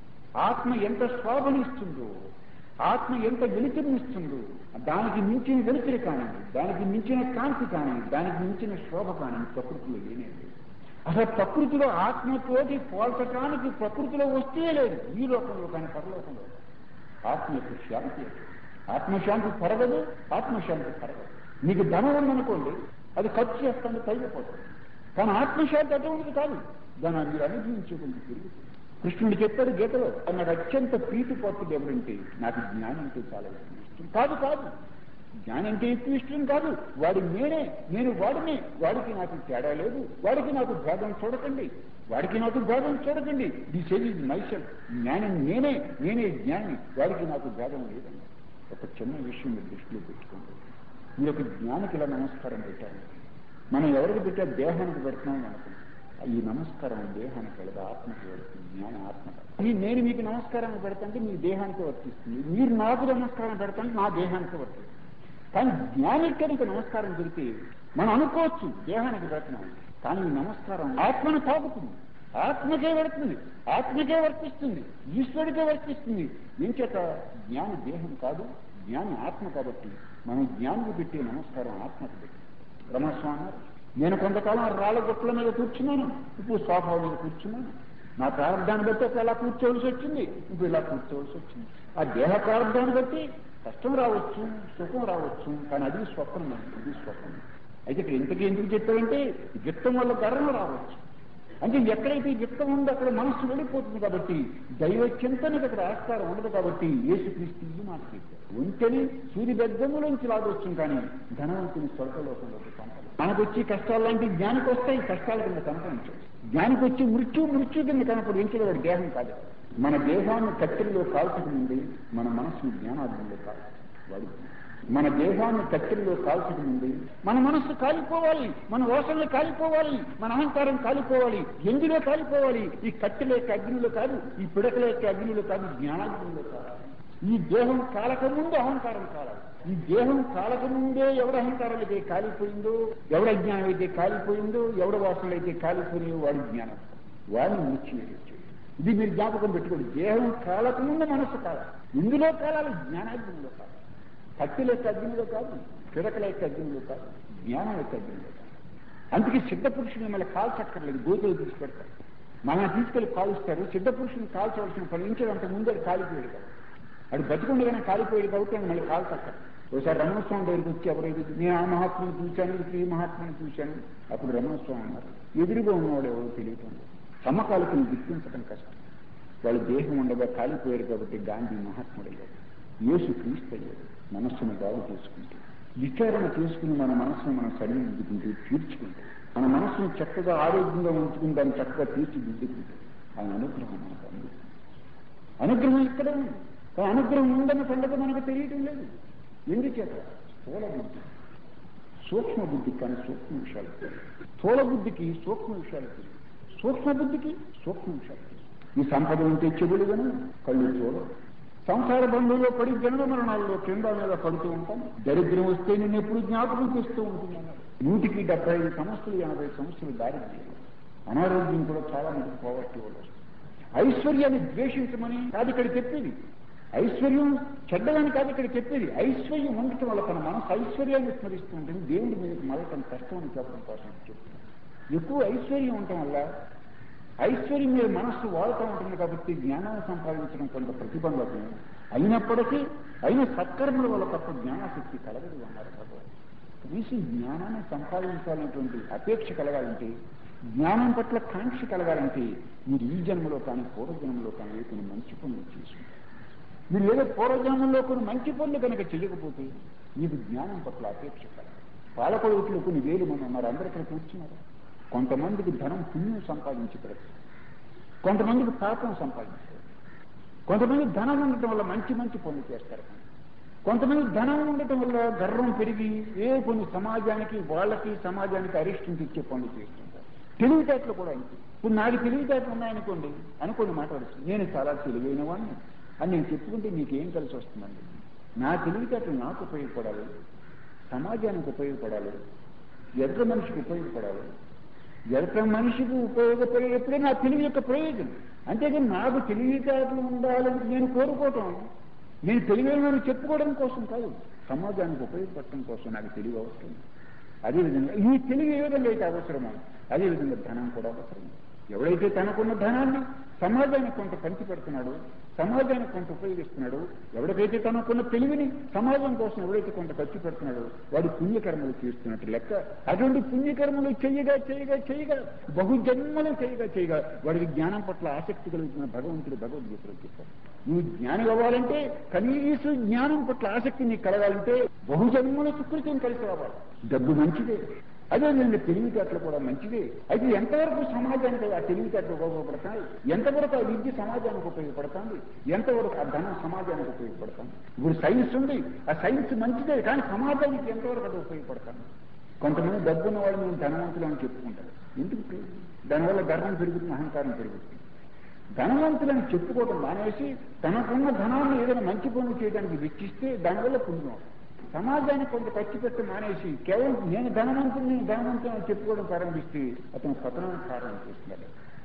ఆత్మ ఎంత శోభనిస్తుందో ఆత్మ ఎంత వెలుతురునిస్తుందో దానికి మించిన వెలుతురు కానివ్వండి దానికి మించిన కాంతి కానివ్వండి దానికి మించిన శోభ కానివ్వండి ప్రకృతిలో లేనే లేదు అసలు ప్రకృతిలో ఆత్మతోటి పోల్చడానికి ప్రకృతిలో వస్తే లేదు ఈ లోకంలో కానీ పరలోకంలో కాదు. ఆత్మ యొక్క శాంతి అది. ఆత్మశాంతి పరగదు ఆత్మశాంతి పరగదు మీకు ధనం ఉందనుకోండి అది ఖర్చు చేస్తాను తగ్గిపోతుంది కానీ ఆత్మశాంతి అటువంటిది కాదు దాన్ని మీరు అనుభవించుకుంటూ తిరుగుతుంది కృష్ణుడు చెప్పాడు గీతలో నాకు అత్యంత ప్రీతి పట్టుడు ఎవరంటే నాకు జ్ఞానం అంటే చాలా ఎక్కువ ఇష్టం కాదు కాదు జ్ఞానం అంటే ఎక్కువ ఇష్టం కాదు వాడి నేనే నేను వాడినే వాడికి నాకు తేడా లేదు వాడికి నాకు భేదం చూడకండి వాడికి నాకు భేదం చూడకండి దిస్ ఈజ్ మైసెల్ జ్ఞానం నేనే నేనే జ్ఞాని వాడికి నాకు భేదం లేదండి ఒక చిన్న విషయం మీరు దృష్టిలో పెట్టుకోండి మీరు ఒక జ్ఞానికి ఇలా నమస్కారం పెట్టారు మనం ఎవరికి పెట్టా దేహానికి పెడుతున్నాం అనుకుంటాం ఈ నమస్కారం దేహానికి వెళ్ళదు ఆత్మకి వెళుతుంది జ్ఞాన ఆత్మ ఈ నేను మీకు నమస్కారం పెడతాంటే మీ దేహానికి వర్తిస్తుంది మీరు నాకు నమస్కారం పెడతాంటే నా దేహానికి వర్తిస్తుంది కానీ జ్ఞానికి కనుక నమస్కారం పెడితే మనం అనుకోవచ్చు దేహానికి పెడుతున్నాం కానీ ఈ నమస్కారం ఆత్మను తాకుతుంది ఆత్మకే పెడుతుంది ఆత్మకే వర్తిస్తుంది ఈశ్వరుడికే వర్తిస్తుంది ఇంచేత జ్ఞాన దేహం కాదు జ్ఞాని ఆత్మ కాబట్టి మనం జ్ఞానికి పెట్టే నమస్కారం ఆత్మకు పెట్టి బ్రహ్మస్వామి అన్నారు, నేను కొంతకాలం రాళ్ళ గుట్ల మీద కూర్చున్నాను ఇప్పుడు సోఫా మీద కూర్చున్నాను నా ప్రారంభాన్ని బట్టి ఒక ఇలా కూర్చోవలసి వచ్చింది ఇప్పుడు ఇలా కూర్చోవలసి వచ్చింది ఆ దేహ ప్రారంభాన్ని బట్టి కష్టం రావచ్చు సుఖం రావచ్చు కానీ అది స్వప్నం ఇది స్వప్నం అయితే ఇక్కడ ఇంతకీ ఎందుకు చెప్పారంటే విత్తం వల్ల గర్వం రావచ్చు అంటే ఎక్కడైతే విత్తం ఉందో అక్కడ మనస్సు వెళ్ళిపోతుంది కాబట్టి దైవ చింతనకు అక్కడ ఆస్కారం ఉండదు కాబట్టి యేసుక్రీస్తు ఈ మాట చెప్పారు ఉంటేనే సూర్య బెద్దములోంచి లాగొచ్చు కానీ ధనవంతుని స్వర్గలోకంలోకి పంపదు మనకు వచ్చి కష్టాలు లాంటి జ్ఞానికి వస్తాయి కష్టాల కింద కనపడించు జ్ఞానికి వచ్చి మృత్యు మృత్యు కింద కనపడించదు వాడి దేహం కాదు మన దేహాన్ని కట్టెల్లో కాల్చుకుంది మన మనస్సును జ్ఞానార్థంలో కాదు వాడు మన దేహాన్ని కట్టెల్లో కాల్చుకుంది మన మనస్సు కాలిపోవాలి మన వాసనలు కాలిపోవాలి మన అహంకారం కాలిపోవాలి ఎందులో కాలిపోవాలి ఈ కట్టెల యొక్క అగ్నిలో కాదు ఈ పిడకల యొక్క అగ్నిలో కాదు జ్ఞానాగ్నిలో కాదు ఈ దేహం కాలక ముందు అహంకారం కాలాలి ఈ దేహం కాలక ముందే ఎవడ అహంకారం అయితే కాలిపోయిందో ఎవడ అజ్ఞానం అయితే కాలిపోయిందో ఎవడ వాసనలు అయితే కాలిపోయినాయో వాడి జ్ఞానం వాడిని ముచ్చినట్టు ఇది మీరు జ్ఞాపకం పెట్టుకోండి దేహం కాలక ముందు మనస్సు కాలాలి ఇందులో కాలాలి జ్ఞానాగ్నిలో కాదు కత్తుల యొక్క అగ్నిలో కాదు పిడకల యొక్క అగ్నిలో కాదు జ్ఞానం యొక్క అగ్నిలో కాదు అందుకే సిద్ధ పురుషుని మిమ్మల్ని కాల్చక్కర్లేదు గోతులు తీసి పెడతారు మన తీసుకెళ్లి కాలుస్తారు సిద్ధ పురుషుని కాల్చవలసిన పని నుంచి అంత ముందే కాలిపోయాడు కాదు అది బతికుండగానే కాలిపోయాడు కాబట్టి ఆయన మళ్ళీ కాల్చక్కర్ ఒకసారి రమణస్వామి దగ్గరికి వచ్చి ఎవరైతే నేను ఆ మహాత్ముని చూశాను ఇటు ఈ మహాత్ముని చూశాను అప్పుడు రమణస్వామి అన్నారు ఎదురుగా ఉన్నవాడు ఎవరో తెలియటం లేదు సమకాలికను గుర్తించడం కష్టం వాళ్ళ దేహం ఉండగా కాలిపోయారు కాబట్టి గాంధీ మహాత్ముడయ్యాడు యేసు క్రీస్తు అయ్యాడు మనస్సును బాగు చేసుకుంటే విచారణ చేసుకుని మన మనస్సును మనం సరిదిద్దుకుంటూ తీర్చుకుంటే మన మనస్సును చక్కగా ఆరోగ్యంగా ఉంచుకుని దాన్ని చక్కగా తీర్చిదిద్దుకుంటే ఆయన అనుగ్రహం మనకు అందుతుంది అనుగ్రహం ఇక్కడ ఉంది ఆ అనుగ్రహం ఉందన్న సంగతి మనకు తెలియటం లేదు ఎందుచేత స్థూల బుద్ధి సూక్ష్మ బుద్ధి కానీ సూక్ష్మ విషయాలు తెలియదు స్థూల బుద్ధికి సూక్ష్మ విషయాలు తెలియదు సూక్ష్మ బుద్ధికి సూక్ష్మ విషయాలు తెలియదు ఈ సంపద ఉంటే చెవులు గను కళ్ళు చూడవు సంసార బంధువులో పడి జన్మ మరణాల్లో కింద మీద పడుతూ ఉంటాం దరిద్రం వస్తే నేను ఎప్పుడు జ్ఞాపకం చేస్తూ ఉంటున్నాను నూటికి డెబ్బై ఐదు సంవత్సరాలు ఎనభై సంవత్సరాలు దారిద్ర్యం అనారోగ్యం కూడా చాలా మంది పోవర్టీ వల్ల వస్తుంది ఐశ్వర్యాన్ని ద్వేషించమని కాదు ఇక్కడ చెప్పేది ఐశ్వర్యం చెడ్డదని కాదు ఇక్కడ చెప్పేది ఐశ్వర్యం ఉండటం వల్ల తన మనసు ఐశ్వర్యాన్ని స్మరిస్తూ ఉంటుంది దేవుడి మీద మళ్ళీ తన కష్టం అని చెప్పడం కోసం చెప్తున్నాను ఎక్కువ ఐశ్వర్యం ఉండటం వల్ల ఐశ్వర్యం మీద మనస్సు వాడుతూ ఉంటుంది కాబట్టి జ్ఞానాన్ని సంపాదించడం కొంత ప్రతిబంధకం అయినప్పటికీ అయిన సత్కర్మల వల్ల తప్ప జ్ఞానశక్తి కలగదు అన్నారు భగవాన్ కనీసం జ్ఞానాన్ని సంపాదించాలనేటువంటి అపేక్ష కలగాలంటే జ్ఞానం పట్ల కాంక్ష కలగాలంటే మీరు ఈ జన్మలో కానీ పూర్వజన్మలో కానీ ఏ కొన్ని మంచి పనులు చేసుకుంటారు మీరు ఏదో పూర్వజన్మలో కొన్ని మంచి పనులు కనుక చేయకపోతే మీకు జ్ఞానం పట్ల అపేక్ష కలగాలి పాలకొడుకులు కొన్ని వేలు మంది ఉన్నారు అందరూ ఇక్కడ కూర్చున్నారు కొంతమందికి ధనం పుణ్యం సంపాదించి పెడతారు కొంతమందికి పాపం సంపాదించారు కొంతమంది ధనం ఉండటం వల్ల మంచి మంచి పనులు చేస్తారు కొంతమంది ధనం ఉండటం వల్ల గర్వం పెరిగి ఏ కొన్ని సమాజానికి వాళ్ళకి సమాజానికి అరిష్టం తెచ్చే పనులు చేస్తుంటారు తెలివితేటలు కూడా అంతే ఇప్పుడు నాకు తెలివితేటలు ఉన్నాయనుకోండి అనుకోండి మాట్లాడుతుంది నేను చాలా తెలివైన వాడిని అని నేను చెప్పుకుంటే నీకేం కలిసి వస్తుందండి నా తెలివితేటలు నాకు ఉపయోగపడాలి సమాజానికి ఉపయోగపడాలి ఎదురు మనిషికి ఉపయోగపడాలి ఎదుట మనిషికి ఉపయోగపడే ఎప్పుడే నా తెలివి యొక్క ప్రయోజనం అంతేగాని నాకు తెలివితేటలు ఉండాలని నేను కోరుకోవటం నేను తెలివైన చెప్పుకోవడం కోసం కాదు సమాజానికి ఉపయోగపడటం కోసం నాకు తెలివి అవసరం అదేవిధంగా ఈ తెలివి ఏ విధంగా అయితే అవసరమో అదేవిధంగా ధనం కూడా అవసరం ఎవడైతే తనకున్న ధనాన్ని సమాజానికి కొంత పంచి పెడుతున్నాడు సమాజానికి కొంత ఉపయోగిస్తున్నాడు ఎవరికైతే తనకున్న తెలివిని సమాజం కోసం ఎవరైతే కొంత ఖర్చు పెడుతున్నాడో వాడు పుణ్యకర్మలు చేస్తున్నట్టు లెక్క అటువంటి పుణ్యకర్మలు చేయగా చేయగా చేయగా బహుజన్మలు చేయగా చేయగా వాడికి జ్ఞానం పట్ల ఆసక్తి కలుగుతున్న భగవంతుడు భగవద్గీతలో చెప్పారు నువ్వు జ్ఞాని అవ్వాలంటే కనీసం జ్ఞానం పట్ల ఆసక్తి నీకు కలగాలంటే బహుజన్మల సుకృతం కలిసి రావాలి డబ్బు మంచిదే అదేవిధంగా తెలివితేటలు కూడా మంచిదే అయితే ఎంతవరకు సమాజానికి ఆ తెలివితేటలు ఉపయోగపడతాయి ఎంతవరకు ఆ విద్య సమాజానికి ఉపయోగపడుతుంది ఎంతవరకు ఆ ధనం సమాజానికి ఉపయోగపడుతుంది ఇప్పుడు సైన్స్ ఉంది ఆ సైన్స్ మంచిదే కానీ సమాజానికి ఎంతవరకు అది ఉపయోగపడుతుంది కొంతమంది డబ్బున్న వాళ్ళు మేము ధనవంతులు అని చెప్పుకుంటారు ఎందుకు దానివల్ల గర్వం పెరుగుతుంది అహంకారం పెరుగుతుంది ధనవంతులని చెప్పుకోవడం మానేసి తనకున్న ధనాన్ని ఏదైనా మంచి పనులు చేయడానికి వెచ్చిస్తే దానివల్ల పుణ్యం సమాజానికి కొంత ఖర్చు పెట్టి మానేసి కేవలం నేను ధనవంతుని నేను ధనవంతుని అని చెప్పుకోవడం ప్రారంభిస్తే అతను పతనానికి కారణం చేస్తున్నాడు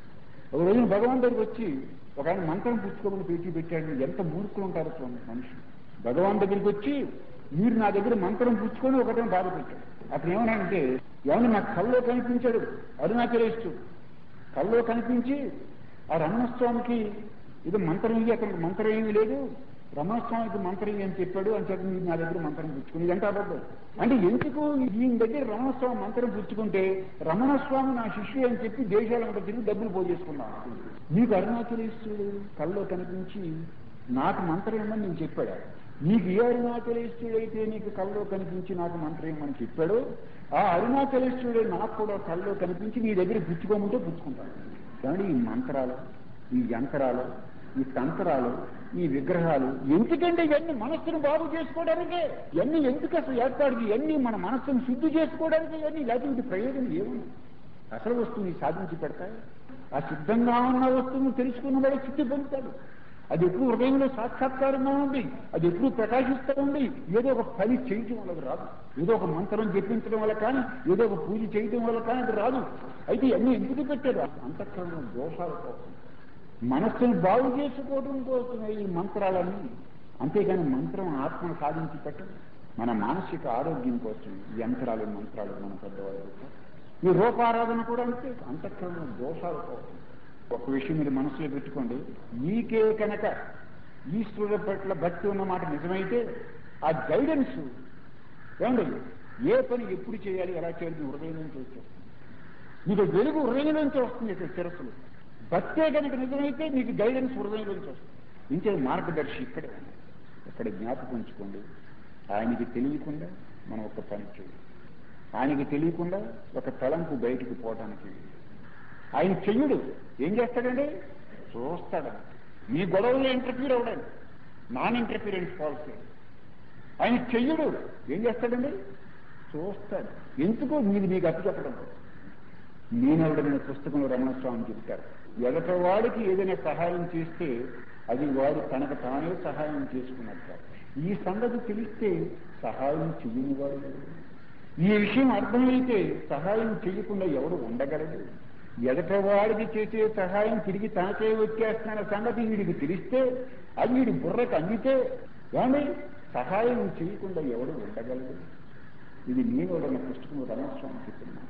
ఒక రోజున భగవంతుడికి వచ్చి ఒక ఆయన మంత్రం పుచ్చుకోమని పేచి పెట్టాడు ఎంత మూర్ఖులు ఉంటారు చూడండి మనిషి భగవాన్ దగ్గరికి వచ్చి మీరు నా దగ్గర మంత్రం పుచ్చుకొని ఒకటేమో బాధ పెట్టాడు అతను ఏమన్నాడంటే ఏమన్నా నాకు కల్లో కనిపించాడు అరుణాచలేశ్వరుడు కల్లో కనిపించి ఆ రమణస్వామికి ఇది మంత్రం ఇవి అతనికి మంత్రం ఏమీ లేదు రమణస్వామికి మంత్రం అని చెప్పాడు అని చెప్పి మీరు నా దగ్గర మంత్రం పుచ్చుకుని ఇదంటే అబద్ధం అంటే ఎందుకు ఈయన దగ్గర రమణస్వామి మంత్రం పుచ్చుకుంటే రమణస్వామి నా శిష్యుడు అని చెప్పి దేశాలంతా తిరిగి డబ్బులు పోజేసుకున్నాను మీకు అరుణాచలేశ్వరుడు కల్లో కనిపించి నాకు మంత్రం ఏమని నేను చెప్పాడు నీకు ఏ అరుణాచలేశ్వరుడైతే నీకు కల్లో కనిపించి నాకు మంత్రం ఏమని చెప్పాడు ఆ అరుణాచలేశ్వరుడే నాకు కూడా కల్లో కనిపించి నీ దగ్గర పుచ్చుకోమంటే పుచ్చుకుంటాను కానీ ఈ మంత్రాలు ఈ యంత్రాలు ఈ తంత్రాలు ఈ విగ్రహాలు ఎందుకంటే ఇవన్నీ మనస్సును బాగు చేసుకోవడానికే ఇవన్నీ ఎందుకు అసలు ఏర్పాటు ఇవన్నీ మన మనస్సును శుద్ధి చేసుకోవడానికి ఇవన్నీ లేకపోతే ప్రయోజనం ఏముంది అసలు వస్తువుని సాధించి పెడతాయి ఆ సిద్ధంగా ఉన్న వస్తువును తెలుసుకున్న వాడు శుద్ధి పొందుతాడు అది ఎప్పుడు హృదయంలో సాక్షాత్కారంగా ఉంది అది ఎప్పుడు ప్రకాశిస్తూ ఉంది ఏదో ఒక పని చేయటం వల్ల రాదు ఏదో ఒక మంత్రం జపించడం వల్ల కానీ ఏదో ఒక పూజ చేయటం వల్ల కానీ అది రాదు అయితే ఇవన్నీ ఎందుకు పెట్టారు అంతఃకరణ దోషాల కోసం మనస్సును బాగు చేసుకోవడం కోసం ఈ మంత్రాలన్నీ అంతేగాని మంత్రం ఆత్మను సాధించి పెట్టదు మన మానసిక ఆరోగ్యం కోసం ఈ యంత్రాలు మంత్రాలు మన పెద్దవాళ్ళు ఈ రూపారాధన కూడా అంతే అంతఃకరణ దోషాల కోసం ఒక విషయం మీరు మనసులో పెట్టుకోండి మీకే కనుక ఈశ్వరుల పట్ల భక్తి ఉన్నమాట నిజమైతే ఆ గైడెన్స్ ఏమండి ఏ పని ఎప్పుడు చేయాలి ఎలా చేయాలి మీ హృదయం నుంచి వచ్చేస్తుంది మీకు వెలుగు హృదయం నుంచి వస్తుంది ఇక్కడ శిరస్సులు భక్తే కనుక నిజమైతే మీకు గైడెన్స్ హృదయం నుంచి వస్తుంది ఇంకే మార్గదర్శి ఇక్కడే ఉంది ఇక్కడ జ్ఞాపకం ఉంచుకోండి ఆయనకి తెలియకుండా మనం ఒక పని చేయాలి ఆయనకి తెలియకుండా ఒక తలంపు బయటికి పోవడానికి ఆయన చెయ్యుడు ఏం చేస్తాడండి చూస్తాడు మీ గొడవలో ఇంటర్ఫీర్ అవడండి నాన్ ఇంటర్ఫీరెన్స్ పాలసీ ఆయన చెయ్యుడు ఏం చేస్తాడండి చూస్తాడు ఎందుకో మీది మీకు అప్పు చెప్పడం నేనెవడమైన పుస్తకంలో రమణస్వామి చెప్తారు ఎదటవాడికి ఏదైనా సహాయం చేస్తే అది వాడు తనకు తానే సహాయం చేసుకున్నట్టు ఈ సంగతి తెలిస్తే సహాయం చెయ్యని వాడు ఎవరు? ఈ విషయం అర్థమైతే సహాయం చేయకుండా ఎవడు ఉండగలడు ఎదటవాడికి చేసే సహాయం తిరిగి తనకే వచ్చేస్తున్న సంగతి వీడికి తెలిస్తే అది వీడి బుర్రకు అందితే ఏమండి సహాయం చేయకుండా ఎవడు ఉండగలడు ఇది నేను ఉన్న పుస్తకం రమస్వామి చెప్తున్నాను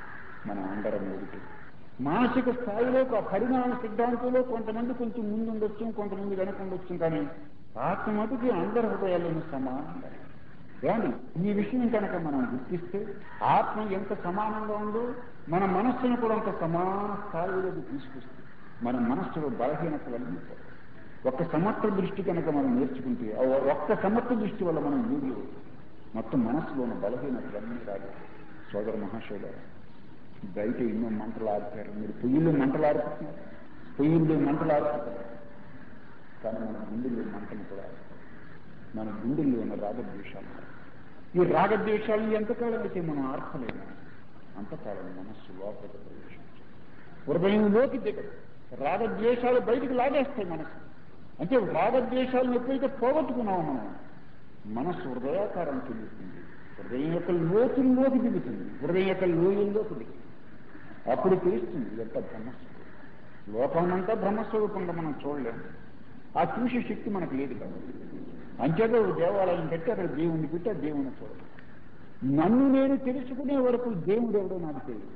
మనం అందరం ఒకటి మానసిక స్థాయిలో ఒక పరిణామ సిద్ధాంతంలో కొంతమంది కొంచెం ముందు ఉండొచ్చు కొంతమంది వెనక ఉండొచ్చు కానీ ఆత్మ మటుకి అందరి హృదయాలను సమానంగా ఏమండి ఈ విషయం కనుక మనం గుర్తిస్తే ఆత్మ ఎంత సమానంగా ఉందో మన మనస్సును కూడా అంత సమాన స్థాయిలోకి తీసుకొస్తుంది మన మనస్సులో బలహీనతలన్నీ పోతాయి. ఒక్క సమర్థ దృష్టి కనుక మనం నేర్చుకుంటే ఆ ఒక్క సమర్థ దృష్టి వల్ల మనం యోగి అవుతాం. మొత్తం మనస్సులో ఉన్న బలహీనతలన్నీ రాదు సోదర మహాశైల బయట ఎన్నో మంటలు ఆడుతారు మీరు పొయ్యిలో మంటలు ఆడుతున్నారు పొయ్యిల్లో మంటలు ఆడుతున్నారు కానీ మన గుండెల్లో మంటలు కూడా ఆడుతారు మన గుండెల్లో ఉన్న రాగద్వేషాలు ఈ రాగద్వేషాలు ఎంతకాలం అయితే మనం ఆర్పలేము అంతకాలం మనస్సు లోపలికి ప్రవేశించదు హృదయంలోకి దిగదు రాగద్వేషాలు బయటికి లాగేస్తాయి మనసు అంటే రాగద్వేషాలను ఎప్పుడైతే పోగొట్టుకున్నామో మనం మనస్సు హృదయాకారం చెందుతుంది హృదయం యొక్క లోతుల్లోకి దిగుతుంది హృదయం యొక్క లోయల్లోకి దిగుతుంది అప్పుడు తెలుస్తుంది ఇదంతా బ్రహ్మస్వరూపం లోకమంతా బ్రహ్మస్వరూపంగా మనం చూడలేము ఆ చూసే శక్తి మనకు లేదు కాబట్టి అంచేత ఒక దేవాలయం పెట్టి అక్కడ దేవుణ్ణి పెట్టి ఆ దేవుని చూడదు నన్ను నేను తెలుసుకునే వరకు దేవుడు ఎవడో నాకు తెలియదు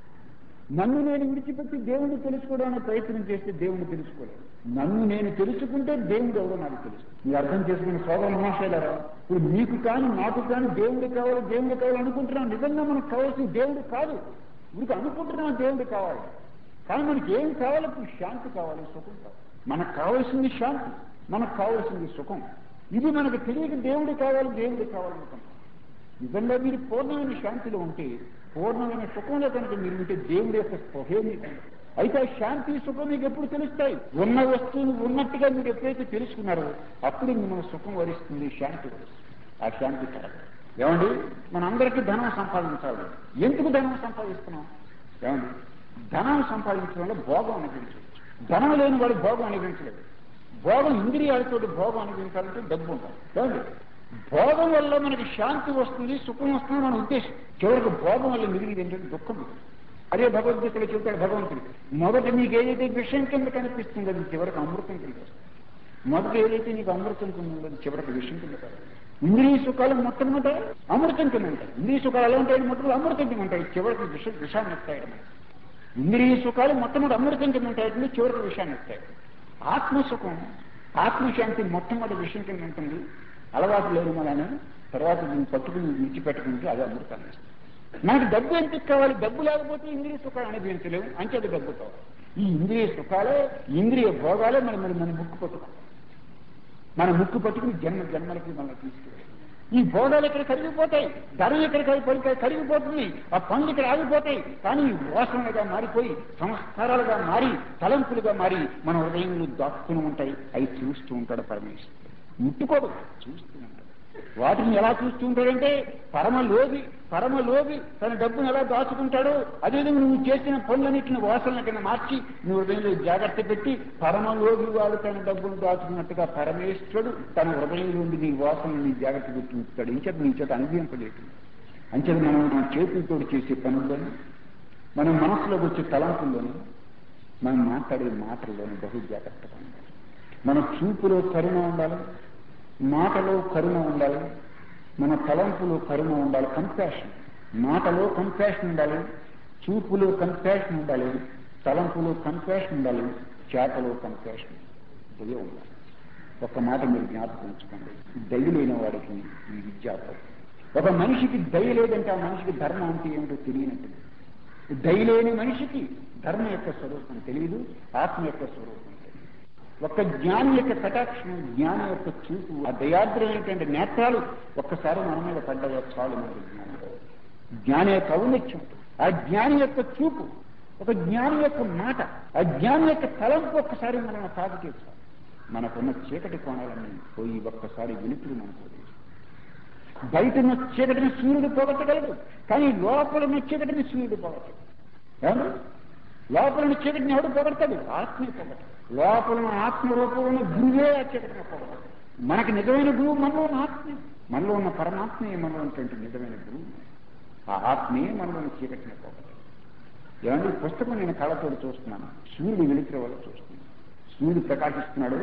నన్ను నేను విడిచిపెట్టి దేవుణ్ణి తెలుసుకోవడానికి ప్రయత్నం చేస్తే దేవుణ్ణి తెలుసుకోలేదు నన్ను నేను తెలుసుకుంటే దేవుడు ఎవడో నాకు తెలుసు మీరు అర్థం చేసుకున్న సోదర మహాశైలరా ఇప్పుడు మీకు కానీ నాకు కానీ దేవుడు కావాలి దేవుడు కావాలి అనుకుంటున్నాం నిజంగా మనకు కావాల్సిన దేవుడు కాదు మీకు అనుకుంటున్నాం దేవుడు కావాలి కానీ మనకి ఏం కావాలి ఇప్పుడు శాంతి కావాలి సుఖం కావాలి మనకు కావాల్సింది శాంతి మనకు కావాల్సింది సుఖం ఇది మనకు తెలియక దేవుడు కావాలి దేవుడు కావాలనుకుంటాం నిజంగా మీరు పూర్ణమైన శాంతిలో ఉంటే పూర్ణమైన సుఖంలో కనుక మీరు ఉంటే దేవుడి యొక్క స్పృహే మీకు ఉండదు. అయితే ఆ శాంతి సుఖం మీకు ఎప్పుడు తెలుస్తాయి ఉన్న వస్తువును ఉన్నట్టుగా మీరు ఎప్పుడైతే తెలుసుకున్నారో అప్పుడు మిమ్మల్ని సుఖం వరిస్తుంది శాంతి వరిస్తుంది ఆ శాంతి కలగదు ఏమండి మనందరికీ ధనం సంపాదించాలి ఎందుకు ధనం సంపాదిస్తున్నాం ఏమండి ధనం సంపాదించడం వల్ల భోగం అనుభవించవచ్చు ధనం లేని వాడు భోగం అనుభవించలేదు భోగం ఇంద్రియాలతో భోగం అనుభవించాలంటే డబ్బు ఉండాలి ఏమండి భోగం వల్ల మనకి శాంతి వస్తుంది సుఖం వస్తుంది మన ఉద్దేశం చివరికి భోగం వల్ల మిగిలింది ఏంటంటే దుఃఖం మిగిలింది అదే భగవద్గీతలో చెబుతాడు భగవంతుడు మొదట మీకు ఏదైతే విషయం కింద కనిపిస్తుందో అది చివరికి అమృతం కింద వస్తుంది మొదట ఏదైతే నీకు అమృతం కింద ఉందో అది చివరికి విషయం కింద కాదు ఇంద్రియ సుఖాలు మొట్టమొదట అమృతం కింద ఉంటాయి ఇంద్రియ సుఖాలు ఎలా ఉంటాయి మొట్టమొదటి అమృతం కింద ఉంటాయి చివరికి విష విషాన్ని ఇస్తాయి ఇంద్రియ సుఖాలు మొట్టమొదటి అమృతం కింద ఉంటాయి చివరికి విషయాన్ని ఇస్తాయి ఆత్మసుఖం ఆత్మశాంతి మొట్టమొదటి విషయం కింద ఉంటుంది అలవాటు లేని మనని తర్వాత దీన్ని పట్టుకుని విడిచిపెట్టుకుంటే అది అమృతాన్ని ఇస్తుంది మనకి డబ్బు ఎందుకు కావాలి డబ్బు లేకపోతే ఇంద్రియ సుఖాలు అనుభవించలేము అంటే అది డబ్బు కావాలి ఈ ఇంద్రియ సుఖాలే ఇంద్రియ భోగాలే మన మన మన ముక్కు పట్టుకుంటాం మన ముక్కు పట్టుకుని జన్మ జన్మలకి మనం తీసుకెళ్ళాలి ఈ భోగాలు ఇక్కడ కరిగిపోతాయి ధనం ఇక్కడ కరిగి కరిగిపోతుంది ఆ పనులు ఇక్కడ ఆగిపోతాయి కానీ వాసనలుగా మారిపోయి సంస్కారాలుగా మారి తలంపులుగా మారి మన హృదయంలో దాక్కుని ఉంటాయి అవి చూస్తూ ఉంటాడు పరమేశ్వరుడు ముట్టుకోడు చూస్తూ ఉంటాడు వాటిని ఎలా చూస్తూ ఉంటాడంటే పరమ లోబి పరమ లోబి తన డబ్బును ఎలా దాచుకుంటాడో అదేవిధంగా నువ్వు చేసిన పనులన్నింటిని వాసనల కింద మార్చి నువ్వు హృదయంలో జాగ్రత్త పెట్టి పరమ లోబి వాడు తన డబ్బును దాచుకున్నట్టుగా పరమేశ్వరుడు తన హృదయంలో ఉండి నీ వాసనని జాగ్రత్త పెట్టి ఉంచుతాడు ఇంచేత నీ చేత అనుభవింపలేదు అంచేత మనం మన చేతులతో చేసే పనుల్లోని మనం మనసులోకి వచ్చే తలంపుల్లోని మనం మాట్లాడే మాటల్లోని బహు జాగ్రత్తగా ఉండాలి మన చూపులో కరుణ ఉండాలి మాటలో కరుణ ఉండాలి మన తలంపులో కరుణ ఉండాలి కంపాషన్ మాటలో కంపాషన్ ఉండాలి చూపులో కంపాషన్ ఉండాలి తలంపులో కంపాషన్ ఉండాలి చేతలో కంపాషన్ దయ ఉండాలి ఒక మాట మీరు జ్ఞాపకం ఉంచుకోండి దయ లేని వాడికి ఈ విద్యాపం ఒక మనిషికి దయ లేదంటే ఆ మనిషికి ధర్మం అంటే ఏమిటో తెలియనట్టు దయ లేని మనిషికి ధర్మం యొక్క స్వరూపం తెలియదు ఆత్మ యొక్క స్వరూపం తెలియదు ఒక్క జ్ఞాని యొక్క కటాక్షం జ్ఞాని యొక్క చూపు ఆ దయాద్రమైనటువంటి నేత్రాలు ఒక్కసారి మన మీద పడ్డాయో చాలు మనకి జ్ఞానం జ్ఞాని యొక్క ఔన్నత్యం ఆ జ్ఞాని యొక్క చూపు ఒక జ్ఞాని యొక్క మాట ఆ జ్ఞాని యొక్క తలంపు ఒక్కసారి మనం తాగితే చాలు మనకున్న చీకటి కోణాలన్నీ పోయి ఒక్కసారి వెలుతురు మనకు వదిలేస్తుంది. బయట ఉన్న చీకటిని సూర్యుడు పోగొట్టగలడు కానీ లోపల ఉన్న చీకటిని సూర్యుడు పోగొట్టడు ఏమండి? లోపల ఉన్న చీకటిని ఎవడు పోగొడతాడు ఆత్మే పోగొట్టడు లోపల ఉన్న ఆత్మ రూపంలో ఉన్న గురువే ఆ చీకటిని పోగొడతాడు మనకి నిజమైన గురువు మనలో ఉన్న ఆత్మే మనలో ఉన్న పరమాత్మే మనలో ఉన్నటువంటి నిజమైన గురువు ఆ ఆత్మే మనలో ఉన్న చీకటిని పోగొట్టడు ఏమండి ఈ పుస్తకం నేను కళ్ళతో చూస్తున్నాను సూర్యుడు వెలికిన వల్ల చూస్తున్నాను సూర్యుడు ప్రకాశిస్తున్నాడు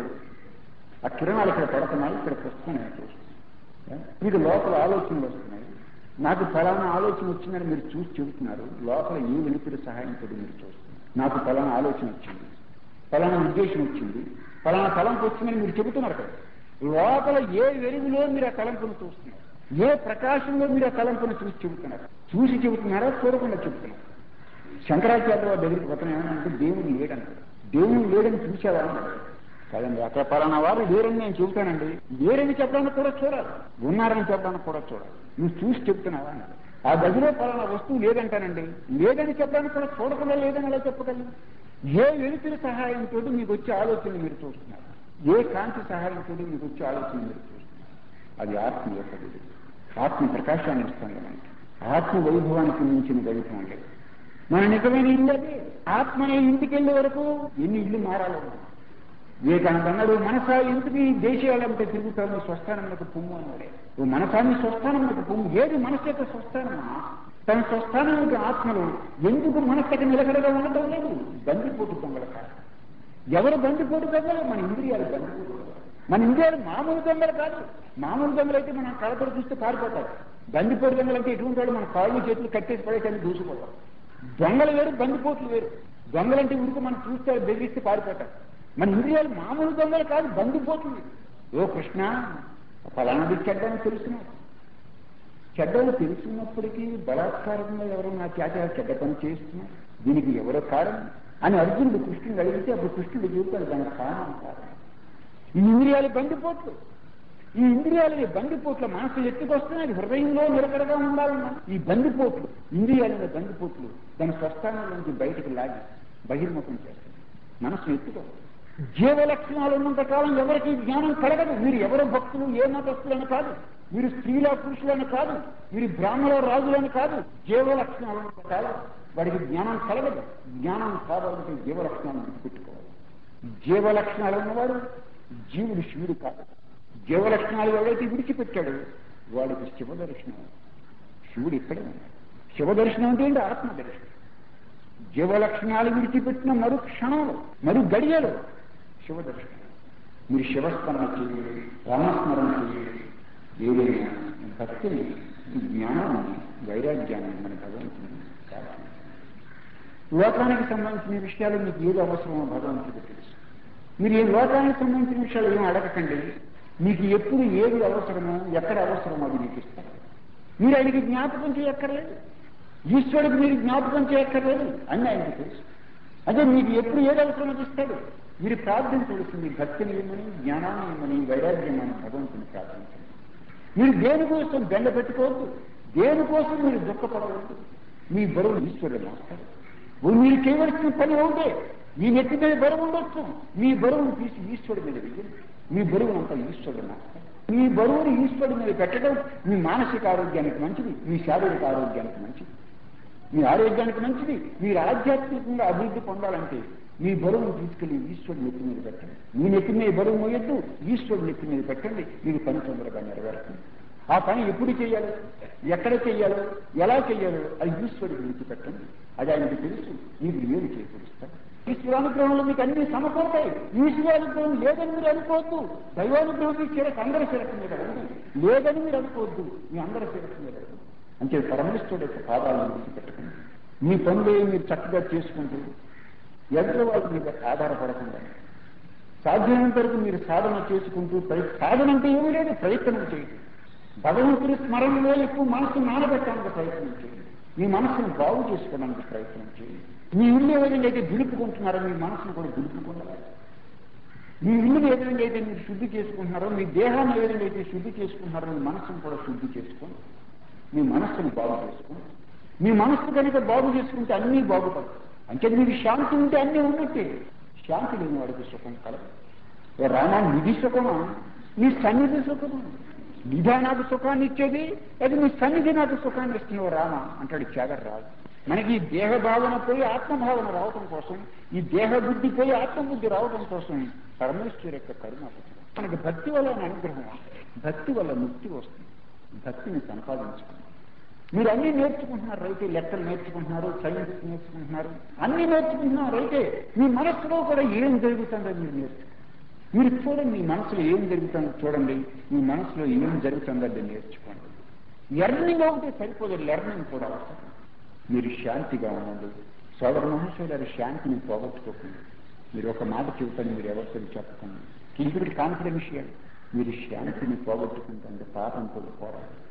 ఆ కిరణాలు ఇక్కడ పడుతున్నాయి ఇక్కడ పుస్తకం నేను చూస్తున్నాను మీకు లోపల ఆలోచనలు వస్తున్నాయి నాకు ఫలానా ఆలోచన వచ్చిందని మీరు చూసి చెబుతున్నారు లోపల ఏ వెలుపుడి సహాయంతో మీరు చూస్తున్నారు నాకు ఫలానా ఆలోచన వచ్చింది ఫలానా ఉద్దేశం వచ్చింది ఫలానా తలంపు వచ్చిందని మీరు చెబుతున్నారు కదా లోపల ఏ వెలుగులో మీరు ఆ తలంపును చూస్తున్నారు ఏ ప్రకాశంలో మీరు ఆ తలంపును చూసి చెబుతున్నారు చూసి చెబుతున్నారా చూడకుండా చెబుతున్నారు శంకరాచార్య వారి దగ్గరికి పోతాను ఏమన్నా దేవుడు లేడన్నాడు దేవుడు లేడని చూసావా అన్నాడు కదండి అక్కడ పలానా వారు లేరని నేను చెబుతానండి లేరని చెప్పడానికి కూడా చూడాలి ఉన్నారని చెప్పడానికి కూడా చూడాలి నువ్వు చూసి చెప్తున్నావా అన్నాడు ఆ గదిలో పలానా వస్తువు లేదంటానండి లేదని చెప్పడానికి కూడా చూడకుండా లేదని అలా చెప్పగలను ఏ వెలుతురి సహాయంతో మీకు వచ్చే ఆలోచనలు మీరు చూస్తున్నారు ఏ కాంతి సహాయంతో మీకు వచ్చే ఆలోచన మీరు చూస్తున్నారు అది ఆత్మ యొక్క వెలుగు ఆత్మ ప్రకాశాన్ని ఇస్తుంది మనకి ఆత్మ వైభవానికి మించిన వైభవం లేదు మన నిజమైన ఇల్లు అది ఆత్మ అనే ఇంటికి వెళ్ళే వరకు ఎన్ని ఇల్లు మారాలో వివేకానంద అన్నాడు మనసా ఇంటికి దేశాలంటే తిరుగుతాను స్వస్థానంలోకి పొమ్ము అన్నాడే ఓ మనసాన్ని స్వస్థానంలోకి పొమ్ము ఏది మనసు యొక్క స్వస్థానమా తన స్వస్థానానికి ఆత్మలు ఎందుకు మనస్సుకి నిలకడగా ఉండటం లేదు బందిపోటు దొంగల కాదు ఎవరు బందిపోటు దొంగలు మన ఇంద్రియాలు బందిపోటు దొంగలు. మన ఇంద్రియాలు మామూలు దొంగలు కాదు మామూలు దొంగలు అయితే మనం కళతో చూస్తే పారిపోతారు బందిపోటు దొంగలు అంటే ఎటువంటి వాడు మన కాళ్ళు చేతులు కట్టేసి పడేసరికి దూసిపోతారు దొంగలు వేరు బందిపోట్లు వేరు దొంగలంటే ఉరికి మనం చూస్తే బెదిరిస్తే పారిపోతారు మన ఇంద్రియాలు మామూలు దొంగలు కాదు బందిపోట్లు ఓ కృష్ణ ఫలానాది చెడ్డని తెలుసున్నా చెడ్డలు తెలుసున్నప్పటికీ బలాత్కారంగా ఎవరో నా చేత చెడ్డ పని చేస్తున్నారు దీనికి ఎవరో కారణం అని అర్జునుడు కృష్ణుడు అడిగితే అప్పుడు కృష్ణుడు చూపాడు దానికి కారణం కారణం ఈ ఇంద్రియాలు బందిపోట్లు ఈ ఇంద్రియాలని బందిపోట్ల మనసు ఎత్తుకొస్తున్నాయి హృదయంలో నిలకడగా ఉండాలన్నా ఈ బందిపోట్లు ఇంద్రియాలని బందిపోట్లు దాని స్వస్థానం నుంచి బయటకు లాగి బహిర్ముఖం చేస్తుంది మనసు ఎత్తుకో జీవ లక్షణాలు ఉన్నంత కాలం ఎవరికి జ్ఞానం కలగదు మీరు ఎవరు భక్తులు ఏ మతస్థులని కాదు మీరు స్త్రీల పురుషులని కాదు మీరు బ్రాహ్మణ రాజులని కాదు జీవ లక్షణాలు ఉన్నంత కాలం వాడికి జ్ఞానం కలగదు జ్ఞానం కావాలంటే జీవ లక్షణాలను విడిచిపెట్టుకోవాలి జీవ లక్షణాలు ఉన్నవాడు జీవుడు శివుడు కాదు జీవ లక్షణాలు ఎవరైతే విడిచిపెట్టాడో వాడికి శివ దర్శనం శివుడు ఇక్కడే ఉన్నాడు శివ దర్శనం అంటే ఏంటి ఆత్మ దర్శనం జీవ లక్షణాలు విడిచిపెట్టిన మరు క్షణంలో మరు గడియలో శివ దర్శనం మీరు శివస్మరణ చేయండి రామస్మరణ చేయండి ఏదైనా భక్తిని జ్ఞానాన్ని వైరాగ్యాన్ని మన భగవంతుని కావాలి లోకానికి సంబంధించిన విషయాలు మీకు ఏది అవసరమో భగవంతుడికి తెలుసు మీరు ఈ లోకానికి సంబంధించిన విషయాలు ఏం అడగకండి మీకు ఎప్పుడు ఏది అవసరమో ఎక్కడ అవసరమో అది మీకు ఇస్తారు మీరు ఆయనకి జ్ఞాపకం చేయక్కర్లేదు ఈశ్వరుడికి మీరు జ్ఞాపకం చేయక్కర్లేదు అని ఆయనకి తెలుసు అదే మీకు ఎప్పుడు ఏది అవసరమో ఇస్తాడు మీరు ప్రార్థించవలసింది భక్తిని ఇమ్మని జ్ఞానాన్ని ఇమ్మని వైరాగ్యం అని భగవంతుని ప్రార్థించండి మీరు దేనికోసం బెండ పెట్టుకోవద్దు దేనికోసం మీరు దుఃఖపడవద్దు మీ బరువు ఈశ్వరుడు మోస్తారు మీరు చేయవలసిన పని ఉంటే మీ నెత్తి మీద బరువు ఉండొచ్చు మీ బరువును తీసి ఈశ్వరుడి మీద వెయ్యండి మీ బరువును అంతా ఈశ్వరుడు మోస్తారు మీ బరువుని ఈశ్వరుడి మీద పెట్టడం మీ మానసిక ఆరోగ్యానికి మంచిది మీ శారీరక ఆరోగ్యానికి మంచిది మీ ఆరోగ్యానికి మంచిది మీరు ఆధ్యాత్మికంగా అభివృద్ధి పొందాలంటే మీ బరువును తీసుకెళ్లి ఈశ్వరుడు నెత్తి మీద పెట్టండి మీ నెత్తి మీద బరువు మోయొద్దు ఈశ్వరుడు నెత్తి మీద పెట్టండి మీకు పని తొందరగా నెరవేరుతుంది ఆ పని ఎప్పుడు చేయాలో ఎక్కడ చేయాలో ఎలా చేయాలో అది ఈశ్వరుడికి విడిచిపెట్టండి అది ఆయనకి తెలుసు మీకు ఏమి చేకూరుస్తాడు ఈశ్వరానుగ్రహంలో మీకు అన్ని సమకూడతాయి ఈశ్వరానుగ్రహం లేదని మీరు అనుకోవద్దు దైవానుగ్రహం మీ శిరస్సు అందరి శిరస్సు మీద ఉంది లేదని మీరు అనుకోవద్దు మీ అందరి శిరస్సు మీద ఉంది అంటే పరమేశ్వరుడు యొక్క పాదాలను విడిచిపెట్టకండి మీ పనులు మీరు చక్కగా చేసుకుంటూ ఎదుటి వాళ్ళు మీద ఆధారపడకుండా సాధ్యమైనంత వరకు మీరు సాధన చేసుకుంటూ ప్రయ- సాధన అంటే ఏమీ లేదు ప్రయత్నం చేయండి భగవంతుడి స్మరణలో ఎక్కువ మనసు నానబెట్టడానికి ప్రయత్నం చేయండి మీ మనసును బాగు చేసుకోవడానికి ప్రయత్నం చేయండి మీ ఇల్లు ఏ విధంగా అయితే దులుపుకుంటున్నారో మీ మనసును కూడా దులుపుకుండాలి మీ ఇల్లుని ఏ విధంగా అయితే మీరు శుద్ధి చేసుకుంటున్నారో మీ దేహాన్ని ఏ విధంగా అయితే శుద్ధి చేసుకుంటున్నారో మీ మనస్సును కూడా శుద్ధి చేసుకోండి మీ మనస్సును బాగు చేసుకోండి మీ మనస్సు కనుక బాగు చేసుకుంటే అన్నీ బాగుపడతాయి అంటే మీకు శాంతి ఉంటే అన్నీ ఉన్నట్టే శాంతి లేని వాడికి సుఖం కలదు ఓ రామా నిధి సుఖమా నీ సన్నిధి సుఖమా నిధా నాకు సుఖాన్ని ఇచ్చేది అది నీ సన్నిధి నాకు సుఖాన్ని ఇస్తున్నావు రామ అంటాడు త్యాగర్ రాజు మనకి ఈ దేహ భావన పోయి ఆత్మభావన రావటం కోసం ఈ దేహ బుద్ధి పోయి ఆత్మబుద్ధి రావటం కోసం పరమేశ్వరు యొక్క కరుణ మనకి భక్తి వల్ల అనుగ్రహం వస్తుంది. భక్తి వల్ల ముక్తి వస్తుంది భక్తిని సంపాదించుకుంటాం మీరు అన్ని నేర్చుకుంటున్నారు రైతే లెక్కలు నేర్చుకుంటున్నారు సైన్స్ నేర్చుకుంటున్నారు అన్ని నేర్చుకుంటున్నారు రైతే మీ మనస్సులో కూడా ఏం జరుగుతుందో మీరు నేర్చుకుంటారు మీరు చూడండి మీ మనసులో ఏం జరుగుతుందో చూడండి మీ మనసులో ఏం జరుగుతుందో అది నేర్చుకోండి లెర్నింగ్ ఒకటి సరిపోదు లెర్నింగ్ కూడా అవసరం మీరు శాంతిగా ఉండండి సోదర మహర్షి గారి శాంతిని పోగొట్టుకోకండి మీరు ఒక మాట చెబుతాను మీరు ఎవరితో చెప్పకండి ఇది కాన్ఫిడెన్షియల్ మీరు శాంతిని పోగొట్టుకుంటే పాపంతో పోరాడు